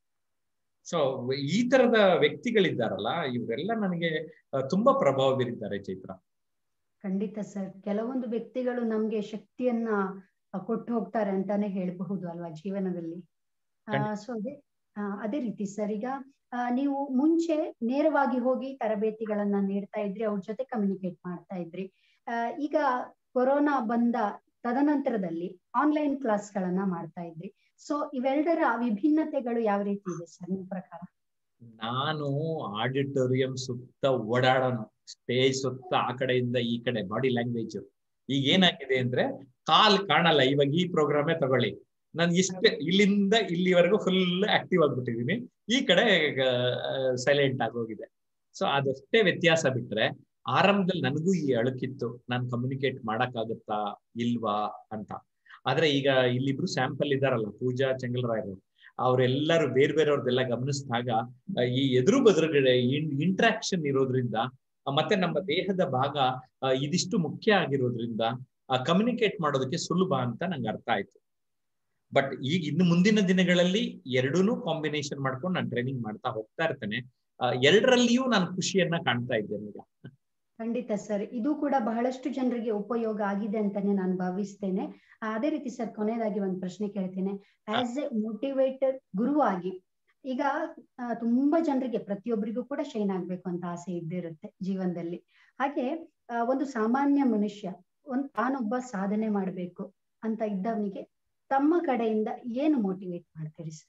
ಸೊ ಈ ತರದ ವ್ಯಕ್ತಿಗಳಿದ್ದಾರಲ್ಲ ಇವರೆಲ್ಲ ನನಗೆ ತುಂಬಾ ಪ್ರಭಾವ ಬೀರಿದ್ದಾರೆ ಚೈತ್ರ ಖಂಡಿತ ಸರ್ ಕೆಲವೊಂದು ವ್ಯಕ್ತಿಗಳು ನಮ್ಗೆ ಶಕ್ತಿಯನ್ನ ಕೊಟ್ಟು ಹೋಗ್ತಾರೆ ಅಂತಾನೆ ಹೇಳಬಹುದು ಅಲ್ವಾ ಜೀವನದಲ್ಲಿ ಸೊ ಅದೇ ಅದೇ ರೀತಿ ಸರ್ ಈಗ ನೀವು ಮುಂಚೆ ನೇರವಾಗಿ ಹೋಗಿ ತರಬೇತಿಗಳನ್ನ ನೀಡ್ತಾ ಇದ್ರಿ ಅವ್ರ ಜೊತೆ ಕಮ್ಯುನಿಕೇಟ್ ಮಾಡ್ತಾ ಇದ್ರಿ ಈಗ ಕೊರೋನಾ ಬಂದ ತದನಂತರದಲ್ಲಿ ಆನ್ಲೈನ್ ಕ್ಲಾಸ್ ಗಳನ್ನ ಮಾಡ್ತಾ ಇದ್ರಿ ಸೊ ಇವೆರಡರ ವಿಭಿನ್ನತೆಗಳು ಯಾವ ರೀತಿ ಇದೆ ಸರ್ ನಿಮ್ ಪ್ರಕಾರ ನಾನು ಆಡಿಟೋರಿಯಂ ಸುತ್ತ ಓಡಾಡೋನು ಸ್ಟೇಜ್ ಸುತ್ತ ಆ ಕಡೆಯಿಂದ ಈ ಕಡೆ ಬಾಡಿ ಲ್ಯಾಂಗ್ವೇಜ್ ಈಗ ಏನಾಗಿದೆ ಅಂದ್ರೆ ಕಾಲ್ ಕಾಣಲ್ಲ ಇವಾಗ ಈ ಪ್ರೋಗ್ರಾಮೇ ತಗೊಳ್ಳಿ ನಾನು ಇಷ್ಟೇ ಇಲ್ಲಿಂದ ಇಲ್ಲಿವರೆಗೂ ಫುಲ್ ಆಕ್ಟಿವ್ ಆಗ್ಬಿಟ್ಟಿದೀನಿ ಈ ಕಡೆ ಸೈಲೆಂಟ್ ಆಗೋಗಿದೆ ಸೊ ಅದಷ್ಟೇ ವ್ಯತ್ಯಾಸ ಬಿಟ್ರೆ ಆರಂಭದಲ್ಲಿ ನನಗೂ ಈ ಅಳುಕಿತ್ತು ನಾನು ಕಮ್ಯುನಿಕೇಟ್ ಮಾಡಕ್ಕಾಗತ್ತಾ ಇಲ್ವಾ ಅಂತ ಆದ್ರೆ ಈಗ ಇಲ್ಲಿಬ್ರು ಸ್ಯಾಂಪಲ್ ಇದಾರಲ್ಲ ಪೂಜಾ ಚೆಂಗಲ್ರಾಯರು ಅವರೆಲ್ಲರೂ ಬೇರೆ ಬೇರೆಯವ್ರದ್ದೆಲ್ಲ ಗಮನಿಸಿದಾಗ ಈ ಎದುರು ಬದುರುಗಡೆ ಇಂಟ್ರಾಕ್ಷನ್ ಇರೋದ್ರಿಂದ ಮತ್ತೆ ನಮ್ಮ ದೇಹದ ಭಾಗ ಇದಿಷ್ಟು ಮುಖ್ಯ ಆಗಿರೋದ್ರಿಂದ ಕಮ್ಯುನಿಕೇಟ್ ಮಾಡೋದಕ್ಕೆ ಸುಲಭ ಅಂತ ನಂಗೆ ಅರ್ಥ ಆಯ್ತು ಬಟ್ ಈಗ ಇನ್ನು ಮುಂದಿನ ದಿನಗಳಲ್ಲಿ ಎರಡೂನು ಕಾಂಬಿನೇಷನ್ ಮಾಡ್ಕೊಂಡು ನಾನು ಟ್ರೈನಿಂಗ್ ಮಾಡ್ತಾ ಹೋಗ್ತಾ ಇರ್ತೇನೆ ಎರಡರಲ್ಲಿಯೂ ನಾನು ಖುಷಿಯನ್ನ ಕಾಣ್ತಾ ಇದ್ದೇನೆ ಈಗ ಖಂಡಿತ ಸರ್ ಇದು ಕೂಡ ಬಹಳಷ್ಟು ಜನರಿಗೆ ಉಪಯೋಗ ಆಗಿದೆ ಅಂತಾನೆ ನಾನು ಭಾವಿಸ್ತೇನೆ ಅದೇ ರೀತಿ ಸರ್ ಕೊನೆಯದಾಗಿ ಒಂದು ಪ್ರಶ್ನೆ ಕೇಳ್ತೇನೆ ಆಸ್ ಎ ಮೋಟಿವೇಟರ್ ಗುರುವಾಗಿ ಈಗ ತುಂಬಾ ಜನರಿಗೆ ಪ್ರತಿಯೊಬ್ಬರಿಗೂ ಕೂಡ ಶೈನ್ ಆಗ್ಬೇಕು ಅಂತ ಆಸೆ ಇದ್ದೇ ಇರುತ್ತೆ ಜೀವನದಲ್ಲಿ ಹಾಗೆ ಒಂದು ಸಾಮಾನ್ಯ ಮನುಷ್ಯ ಒಂದ್ ತಾನೊಬ್ಬ ಸಾಧನೆ ಮಾಡ್ಬೇಕು ಅಂತ ಇದ್ದವನಿಗೆ ತಮ್ಮ ಕಡೆಯಿಂದ ಏನು ಮೋಟಿವೇಟ್ ಮಾಡ್ತೀರಿ ಸರ್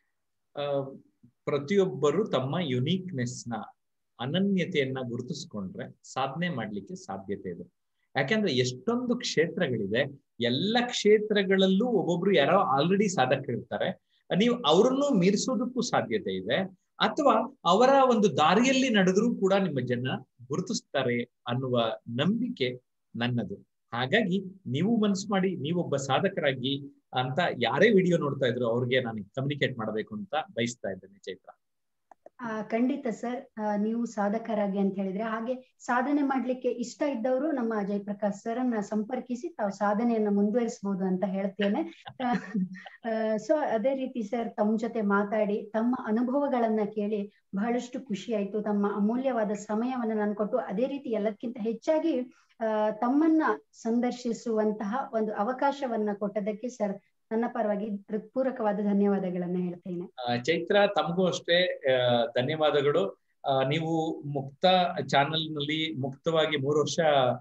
ಪ್ರತಿಯೊಬ್ಬರು ತಮ್ಮ ಯುನೀಕ್ನೆಸ್ ನ ಅನನ್ಯತೆಯನ್ನ ಗುರುತಿಸ್ಕೊಂಡ್ರೆ ಸಾಧನೆ ಮಾಡ್ಲಿಕ್ಕೆ ಸಾಧ್ಯತೆ ಇದೆ ಯಾಕೆಂದ್ರೆ ಎಷ್ಟೊಂದು ಕ್ಷೇತ್ರಗಳಿದೆ ಎಲ್ಲ ಕ್ಷೇತ್ರಗಳಲ್ಲೂ ಒಬ್ಬೊಬ್ರು ಯಾರೋ ಆಲ್ರೆಡಿ ಸಾಧಕರಿರ್ತಾರೆ ನೀವು ಅವರನ್ನು ಮೀರಿಸೋದಕ್ಕೂ ಸಾಧ್ಯತೆ ಇದೆ ಅಥವಾ ಅವರ ಒಂದು ದಾರಿಯಲ್ಲಿ ನಡೆದ್ರೂ ಕೂಡ ನಿಮ್ಮ ಜನ ಗುರುತಿಸ್ತಾರೆ ಅನ್ನುವ ನಂಬಿಕೆ ನನ್ನದು ಹಾಗಾಗಿ ನೀವು ಮನಸ್ಸು ಮಾಡಿ ನೀವೊಬ್ಬ ಸಾಧಕರಾಗಿ ಅಂತ ಯಾರೇ ವಿಡಿಯೋ ನೋಡ್ತಾ ಇದ್ರು ಅವ್ರಿಗೆ ನಾನು ಕಮ್ಯುನಿಕೇಟ್ ಮಾಡಬೇಕು ಅಂತ ಬಯಸ್ತಾ ಇದ್ದೇನೆ ಚೈತ್ರ ಆ ಖಂಡಿತ ಸರ್ ನೀವು ಸಾಧಕರಾಗಿ ಅಂತ ಹೇಳಿದ್ರೆ ಹಾಗೆ ಸಾಧನೆ ಮಾಡ್ಲಿಕ್ಕೆ ಇಷ್ಟ ಇದ್ದವರು ನಮ್ಮ ಜಯಪ್ರಕಾಶ್ ಸರ್ ಅನ್ನ ಸಂಪರ್ಕಿಸಿ ತಾವು ಸಾಧನೆಯನ್ನ ಮುಂದುವರಿಸಬಹುದು ಅಂತ ಹೇಳ್ತೇನೆ ಸೊ ಅದೇ ರೀತಿ ಸರ್ ತಮ್ಮ ಜೊತೆ ಮಾತಾಡಿ ತಮ್ಮ ಅನುಭವಗಳನ್ನ ಕೇಳಿ ಬಹಳಷ್ಟು ಖುಷಿ ಆಯ್ತು ತಮ್ಮ ಅಮೂಲ್ಯವಾದ ಸಮಯವನ್ನ ನಾನು ಕೊಟ್ಟು ಅದೇ ರೀತಿ ಎಲ್ಲಕ್ಕಿಂತ ಹೆಚ್ಚಾಗಿ ಆ ತಮ್ಮನ್ನ ಸಂದರ್ಶಿಸುವಂತಹ ಒಂದು ಅವಕಾಶವನ್ನ ಕೊಟ್ಟದಕ್ಕೆ ಸರ್ ನನ್ನ ಪರವಾಗಿ ಹೃತ್ಪೂರ್ವಕವಾದ ಧನ್ಯವಾದಗಳನ್ನ ಹೇಳ್ತೇನೆ ಚೈತ್ರ ತಮಗೂ ಅಷ್ಟೇ ಧನ್ಯವಾದಗಳು ನೀವು ಮುಕ್ತ ಚಾನೆಲ್ ನಲ್ಲಿ ಮುಕ್ತವಾಗಿ ಮೂರು ವರ್ಷ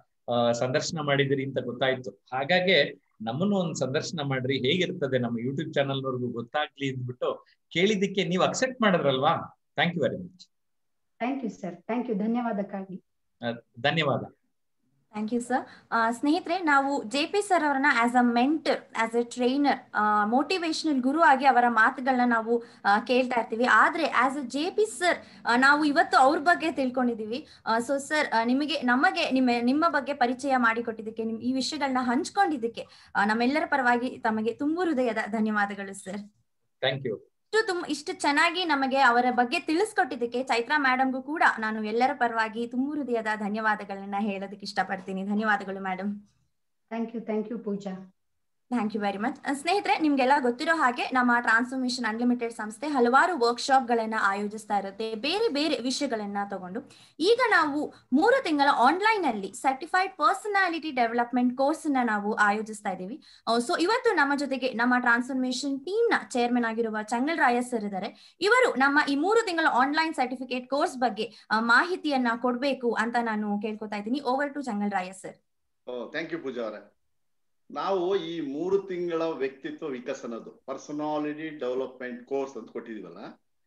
ಸಂದರ್ಶನ ಮಾಡಿದಿರಿ ಅಂತ ಗೊತ್ತಾಯ್ತು ಹಾಗಾಗಿ ನಮ್ಮನ್ನು ಒಂದು ಸಂದರ್ಶನ ಮಾಡ್ರಿ ಹೇಗಿರ್ತದೆ ನಮ್ಮ ಯೂಟ್ಯೂಬ್ ಚಾನೆಲ್ ನವರೆಗೂ ಗೊತ್ತಾಗ್ಲಿ ಅಂದ್ಬಿಟ್ಟು ಕೇಳಿದ್ದಕ್ಕೆ ನೀವು ಅಕ್ಸೆಪ್ಟ್ ಮಾಡಿದ್ರಲ್ವಾ thank you very much thank you sir thank you ಧನ್ಯವಾದಕ್ಕಾಗಿ ಧನ್ಯವಾದ ಥ್ಯಾಂಕ್ ಯು ಸರ್ ಸ್ನೇಹಿತರೆ ನಾವು ಜೆ ಪಿ ಸರ್ ಅವರನ್ನ as a mentor as a trainer motivational guru ಆಗಿ ಅವರ ಮಾತುಗಳನ್ನ ನಾವು ಕೇಳ್ತಾ ಇರ್ತೀವಿ ಆದ್ರೆ as a J P sir ನಾವು ಇವತ್ತು ಅವ್ರ ಬಗ್ಗೆ ತಿಳ್ಕೊಂಡಿದೀವಿ ಸೊ ಸರ್ ನಿಮಗೆ ನಮಗೆ ನಿಮ್ಮ ನಿಮ್ಮ ಬಗ್ಗೆ ಪರಿಚಯ ಮಾಡಿಕೊಟ್ಟಿದ್ದಕ್ಕೆ ನಿಮ್ ಈ ವಿಷಯಗಳನ್ನ ಹಂಚ್ಕೊಂಡಿದ್ದಕ್ಕೆ ನಮ್ಮೆಲ್ಲರ ಪರವಾಗಿ ತಮಗೆ ತುಂಬು ಹೃದಯದ ಧನ್ಯವಾದಗಳು ಸರ್ ಥ್ಯಾಂಕ್ ಯು ಇಷ್ಟು ತುಂಬ ಇಷ್ಟು ಚೆನ್ನಾಗಿ ನಮಗೆ ಅವರ ಬಗ್ಗೆ ತಿಳಿಸ್ಕೊಟ್ಟಿದ್ದಕ್ಕೆ ಚೈತ್ರಾ ಮೇಡಮ್ಗೂ ಕೂಡ ನಾನು ಎಲ್ಲರ ಪರವಾಗಿ ತುಂಬು ಹೃದಯದ ಧನ್ಯವಾದಗಳನ್ನ ಹೇಳೋದಕ್ಕೆ ಇಷ್ಟಪಡ್ತೀನಿ ಧನ್ಯವಾದಗಳು madam thank you thank you Pooja thank you very much ಸ್ನೇಹಿತರೆ ನಿಮ್ಗೆಲ್ಲ ಗೊತ್ತಿರೋ ಹಾಗೆ ನಮ್ಮ ಟ್ರಾನ್ಸ್ಫಾರ್ಮೇಶನ್ ಅನ್ಲಿಮಿಟೆಡ್ ಸಂಸ್ಥೆ ಹಲವಾರು ವರ್ಕ್ಶಾಪ್ ಗಳನ್ನ ಆಯೋಜಿಸ್ತಾ ಇರುತ್ತೆ ಬೇರೆ ಬೇರೆ ವಿಷಯಗಳನ್ನ ತಗೊಂಡು ಈಗ ನಾವು ಮೂರು ತಿಂಗಳ ಆನ್ಲೈನ್ ಅಲ್ಲಿ ಸರ್ಟಿಫೈಡ್ ಪರ್ಸನಾಲಿಟಿ ಡೆವಲಪ್ಮೆಂಟ್ ಕೋರ್ಸ್ ನ ನಾವು ಆಯೋಜಿಸ್ತಾ ಇದ್ದೀವಿ ಸೊ ಇವತ್ತು ನಮ್ಮ ಜೊತೆಗೆ ನಮ್ಮ ಟ್ರಾನ್ಸ್ಫಾರ್ಮೇಶನ್ ಟೀಮ್ ನ ಚೇರ್ಮನ್ ಆಗಿರುವ ಚಂಗಲ್ ರಾಯ ಸರ್ ಇದ್ದಾರೆ ಇವರು ನಮ್ಮ ಈ ಮೂರು ತಿಂಗಳ ಆನ್ಲೈನ್ ಸರ್ಟಿಫಿಕೇಟ್ ಕೋರ್ಸ್ ಬಗ್ಗೆ ಮಾಹಿತಿಯನ್ನ ಕೊಡ್ಬೇಕು ಅಂತ ನಾನು ಕೇಳ್ಕೊತಾ ಇದ್ದೀನಿ over to Changal Raya sir thank you Pooja ಅವರೇ ನಾವು ಈ ಮೂರು ತಿಂಗಳ ವ್ಯಕ್ತಿತ್ವ ವಿಕಸನದ್ದು ಪರ್ಸನಾಲಿಟಿ ಡೆವಲಪ್ಮೆಂಟ್ ಕೋರ್ಸ್ ಅಂತ ಕೊಟ್ಟಿದೀವಲ್ಲ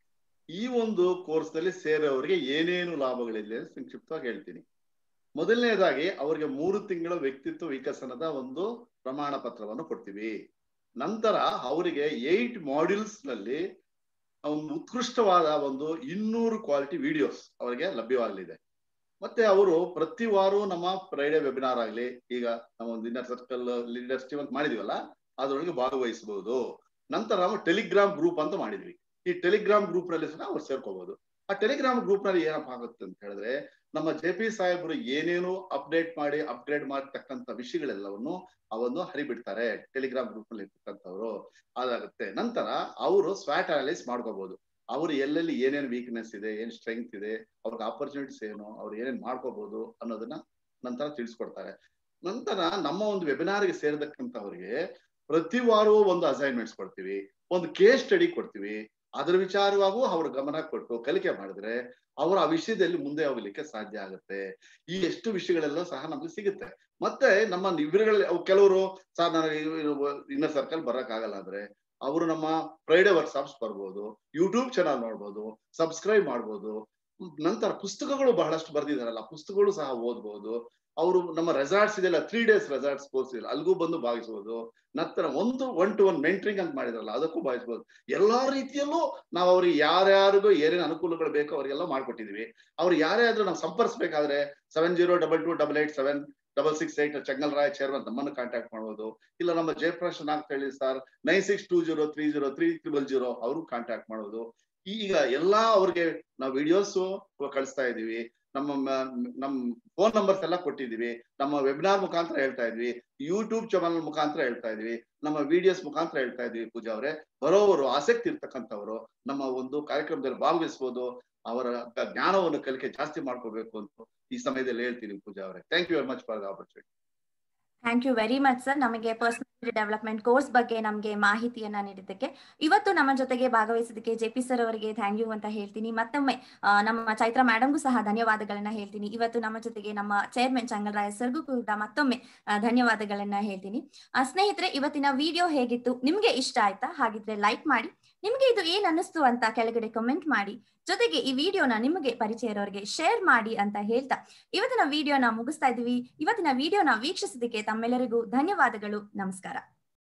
ಈ ಒಂದು ಕೋರ್ಸ್ ನಲ್ಲಿ ಸೇರೋರಿಗೆ ಏನೇನು ಲಾಭಗಳಿದೆ ಸಂಕ್ಷಿಪ್ತವಾಗಿ ಹೇಳ್ತೀನಿ ಮೊದಲನೇದಾಗಿ ಅವರಿಗೆ ಮೂರು ತಿಂಗಳ ವ್ಯಕ್ತಿತ್ವ ವಿಕಸನದ ಒಂದು ಪ್ರಮಾಣ ಪತ್ರವನ್ನು ಕೊಡ್ತೀವಿ ನಂತರ ಅವರಿಗೆ ಏಟ್ ಮಾಡ್ಯೂಲ್ಸ್ ನಲ್ಲಿ ಒಂದು ಉತ್ಕೃಷ್ಟವಾದ ಒಂದು ಇನ್ನೂರು ಕ್ವಾಲಿಟಿ ವಿಡಿಯೋಸ್ ಅವರಿಗೆ ಲಭ್ಯವಾಗಲಿದೆ ಮತ್ತೆ ಅವರು ಪ್ರತಿ ವಾರ ನಮ್ಮ ಫ್ರೈಡೆ ವೆಬಿನಾರ್ ಆಗಲಿ ಈಗ ನಮ್ಮ ಒಂದು ಇನ್ನರ್ ಸರ್ಕಲ್ ಲೀಡರ್ಸ್ ಟೀಮ್ ಅಂತ ಮಾಡಿದೀವಲ್ಲ ಅದರೊಳಗೆ ಭಾಗವಹಿಸಬಹುದು ನಂತರ ನಾವು ಟೆಲಿಗ್ರಾಮ್ ಗ್ರೂಪ್ ಅಂತ ಮಾಡಿದ್ವಿ ಈ ಟೆಲಿಗ್ರಾಮ್ ಗ್ರೂಪ್ ನಲ್ಲಿ ಸಹ ಅವ್ರು ಸೇರ್ಕೋಬಹುದು ಆ ಟೆಲಿಗ್ರಾಮ್ ಗ್ರೂಪ್ ನಲ್ಲಿ ಏನಪ್ಪ ಆಗುತ್ತೆ ಅಂತ ಹೇಳಿದ್ರೆ ನಮ್ಮ ಜೆ ಪಿ ಸಾಹೇಬರು ಏನೇನು ಅಪ್ಡೇಟ್ ಮಾಡಿ ಅಪ್ಗ್ರೇಡ್ ಮಾಡತಕ್ಕಂತ ವಿಷಯಗಳೆಲ್ಲವನ್ನು ಅವನ್ನು ಹರಿಬಿಡ್ತಾರೆ ಟೆಲಿಗ್ರಾಮ್ ಗ್ರೂಪ್ ನಲ್ಲಿ ಇರ್ತಕ್ಕಂಥವ್ರು ಅದಾಗುತ್ತೆ ನಂತರ ಅವರು ಸ್ವಾಟ್ ಅನಲೈಸ್ ಮಾಡ್ಕೋಬಹುದು ಅವ್ರು ಎಲ್ಲೆಲ್ಲಿ ಏನೇನು ವೀಕ್ನೆಸ್ ಇದೆ ಏನ್ ಸ್ಟ್ರೆಂಗ್ತ್ ಇದೆ ಅವ್ರಿಗೆ ಆಪರ್ಚುನಿಟೀಸ್ ಏನು ಅವ್ರು ಏನೇನ್ ಮಾಡ್ಕೋಬಹುದು ಅನ್ನೋದನ್ನ ನಂತರ ತಿಳಿಸ್ಕೊಡ್ತಾರೆ ನಂತರ ನಮ್ಮ ಒಂದು ವೆಬಿನಾರ್ಗೆ ಸೇರತಕ್ಕಂಥವ್ರಿಗೆ ಪ್ರತಿ ವಾರವೂ ಒಂದು ಅಸೈನ್ಮೆಂಟ್ಸ್ ಕೊಡ್ತೀವಿ ಒಂದು ಕೇಸ್ ಸ್ಟಡಿ ಕೊಡ್ತೀವಿ ಅದ್ರ ವಿಚಾರವಾಗೂ ಅವ್ರ ಗಮನ ಕೊಟ್ಟು ಕಲಿಕೆ ಮಾಡಿದ್ರೆ ಅವರು ಆ ವಿಷಯದಲ್ಲಿ ಮುಂದೆ ಹೋಗ್ಲಿಕ್ಕೆ ಸಾಧ್ಯ ಆಗುತ್ತೆ ಈ ಎಷ್ಟು ವಿಷಯಗಳೆಲ್ಲ ಸಹ ನಮ್ಗೆ ಸಿಗುತ್ತೆ ಮತ್ತೆ ನಮ್ಮ ಇವರುಗಳಲ್ಲಿ ಕೆಲವರು ಸರ್ ನನಗೆ ಇನ್ನರ್ ಸರ್ಕಲ್ ಬರಕ್ ಆಗಲ್ಲ ಅಂದ್ರೆ ಅವರು ನಮ್ಮ ಫ್ರೈಡೆ ವರ್ಕ್ಶಾಪ್ಸ್ ಬರ್ಬೋದು ಯೂಟ್ಯೂಬ್ ಚಾನಲ್ ನೋಡ್ಬೋದು ಸಬ್ಸ್ಕ್ರೈಬ್ ಮಾಡ್ಬೋದು ನಂತರ ಪುಸ್ತಕಗಳು ಬಹಳಷ್ಟು ಬರ್ದಿದಾರಲ್ಲ ಪುಸ್ತಕಗಳು ಸಹ ಓದ್ಬೋದು ಅವರು ನಮ್ಮ ರೆಸಾರ್ಟ್ಸ್ ಇದೆಲ್ಲ ತ್ರೀ ಡೇಸ್ ರೆಸಾರ್ಟ್ಸ್ ಕೋರ್ಸ್ ಇದೆ ಅಲ್ಗೂ ಬಂದು ಭಾಗಿಸ್ಬೋದು ನಂತರ ಒಂದು ಒನ್ ಟು ಒನ್ ಮೆಂಟ್ರಿಂಗ್ ಅಂತ ಮಾಡಿದ್ರಲ್ಲ ಅದಕ್ಕೂ ಭಾಗಿಸ್ಬೋದು ಎಲ್ಲಾ ರೀತಿಯಲ್ಲೂ ನಾವು ಅವ್ರಿಗೆ ಯಾರ್ಯಾರಿಗೂ ಏನೇನು ಅನುಕೂಲಗಳು ಬೇಕೋ ಅವರಿಗೆಲ್ಲ ಮಾಡ್ಕೊಟ್ಟಿದೀವಿ ಅವ್ರು ಯಾರೇ ಆದ್ರೂ ನಾವು ಸಂಪರ್ಸ್ಬೇಕಾದ್ರೆ seven zero double two double eight seven double six eight Changal Rai chairman ನಮ್ಮನ್ನು ಕಾಂಟ್ಯಾಕ್ಟ್ ಮಾಡ್ಬೋದು ಇಲ್ಲ ನಮ್ಮ ಜಯಪ್ರಕಾಶ್ ನಾಗ್ ಹೇಳಿ sir nine six two zero three zero three triple zero ಅವರು ಕಾಂಟ್ಯಾಕ್ಟ್ ಮಾಡೋದು ಈಗ ಎಲ್ಲಾ ಅವ್ರಿಗೆ ನಾವು ವಿಡಿಯೋಸ್ ಕಳಿಸ್ತಾ ಇದೀವಿ ನಮ್ಮ ನಮ್ ಫೋನ್ ನಂಬರ್ಸ್ ಎಲ್ಲ ಕೊಟ್ಟಿದೀವಿ ನಮ್ಮ ವೆಬಿನಾರ್ ಮುಖಾಂತರ ಹೇಳ್ತಾ ಇದ್ವಿ ಯೂಟ್ಯೂಬ್ ಚಾನಲ್ ಮುಖಾಂತರ ಹೇಳ್ತಾ ಇದ್ವಿ ನಮ್ಮ ವಿಡಿಯೋಸ್ ಮುಖಾಂತರ ಹೇಳ್ತಾ ಇದ್ವಿ ಪೂಜಾ ಅವರೇ ಬರೋವರು ಆಸಕ್ತಿ ಇರ್ತಕ್ಕಂಥವ್ರು ನಮ್ಮ ಒಂದು ಕಾರ್ಯಕ್ರಮದಲ್ಲಿ ಭಾಗವಹಿಸಬಹುದು ಅವರ ಜ್ಞಾನವನ್ನು ಕಲಿಕೆ ಜಾಸ್ತಿ ಮಾಡ್ಕೋಬೇಕು ಅಂತ ಈ ಸಮಯದಲ್ಲಿ ಹೇಳ್ತೀನಿ ಪೂಜಾ ಅವರೇ thank you very much for the opportunity thank you very much sir ನಮಗೆ ಪರ್ಸನಾಲಿಟಿ ಡೆವಲಪ್ಮೆಂಟ್ ಕೋರ್ಸ್ ಬಗ್ಗೆ ನಮಗೆ ಮಾಹಿತಿಯನ್ನ ನೀಡಿದ್ದಕ್ಕೆ ಇವತ್ತು ನಮ್ಮ ಜೊತೆಗೆ ಭಾಗವಹಿಸಿದ್ದಕ್ಕೆ ಜೆ ಪಿ ಸರ್ ಅವರಿಗೆ ಥ್ಯಾಂಕ್ ಯು ಅಂತ ಹೇಳ್ತೀನಿ ಮತ್ತೊಮ್ಮೆ ನಮ್ಮ ಚೈತ್ರ ಮೇಡಮ್ಗೂ ಸಹ ಧನ್ಯವಾದಗಳನ್ನ ಹೇಳ್ತೀನಿ ಇವತ್ತು ನಮ್ಮ ಜೊತೆಗೆ ನಮ್ಮ ಚೇರ್ಮನ್ ಚಂಗಲ್ರಾಯ ಸರ್ಗೂ ಕೂಡ ಮತ್ತೊಮ್ಮೆ ಧನ್ಯವಾದಗಳನ್ನ ಹೇಳ್ತೀನಿ ಸ್ನೇಹಿತರೆ ಇವತ್ತಿನ ವಿಡಿಯೋ ಹೇಗಿತ್ತು ನಿಮ್ಗೆ ಇಷ್ಟ ಆಯ್ತಾ ಹಾಗಿದ್ರೆ ಲೈಕ್ ಮಾಡಿ ನಿಮಗೆ ಇದು ಏನ್ ಅನ್ನಿಸ್ತು ಅಂತ ಕೆಳಗಡೆ ಕಮೆಂಟ್ ಮಾಡಿ ಜೊತೆಗೆ ಈ ವಿಡಿಯೋನ ನಿಮಗೆ ಪರಿಚಯ ಇರೋರಿಗೆ ಶೇರ್ ಮಾಡಿ ಅಂತ ಹೇಳ್ತಾ ಇವತ್ತಿನ ವಿಡಿಯೋನ ಮುಗಿಸ್ತಾ ಇದೀವಿ ಇವತ್ತಿನ ವಿಡಿಯೋನ ವೀಕ್ಷಿಸಿದ್ದಕ್ಕೆ ತಮ್ಮೆಲ್ಲರಿಗೂ ಧನ್ಯವಾದಗಳು ನಮಸ್ಕಾರ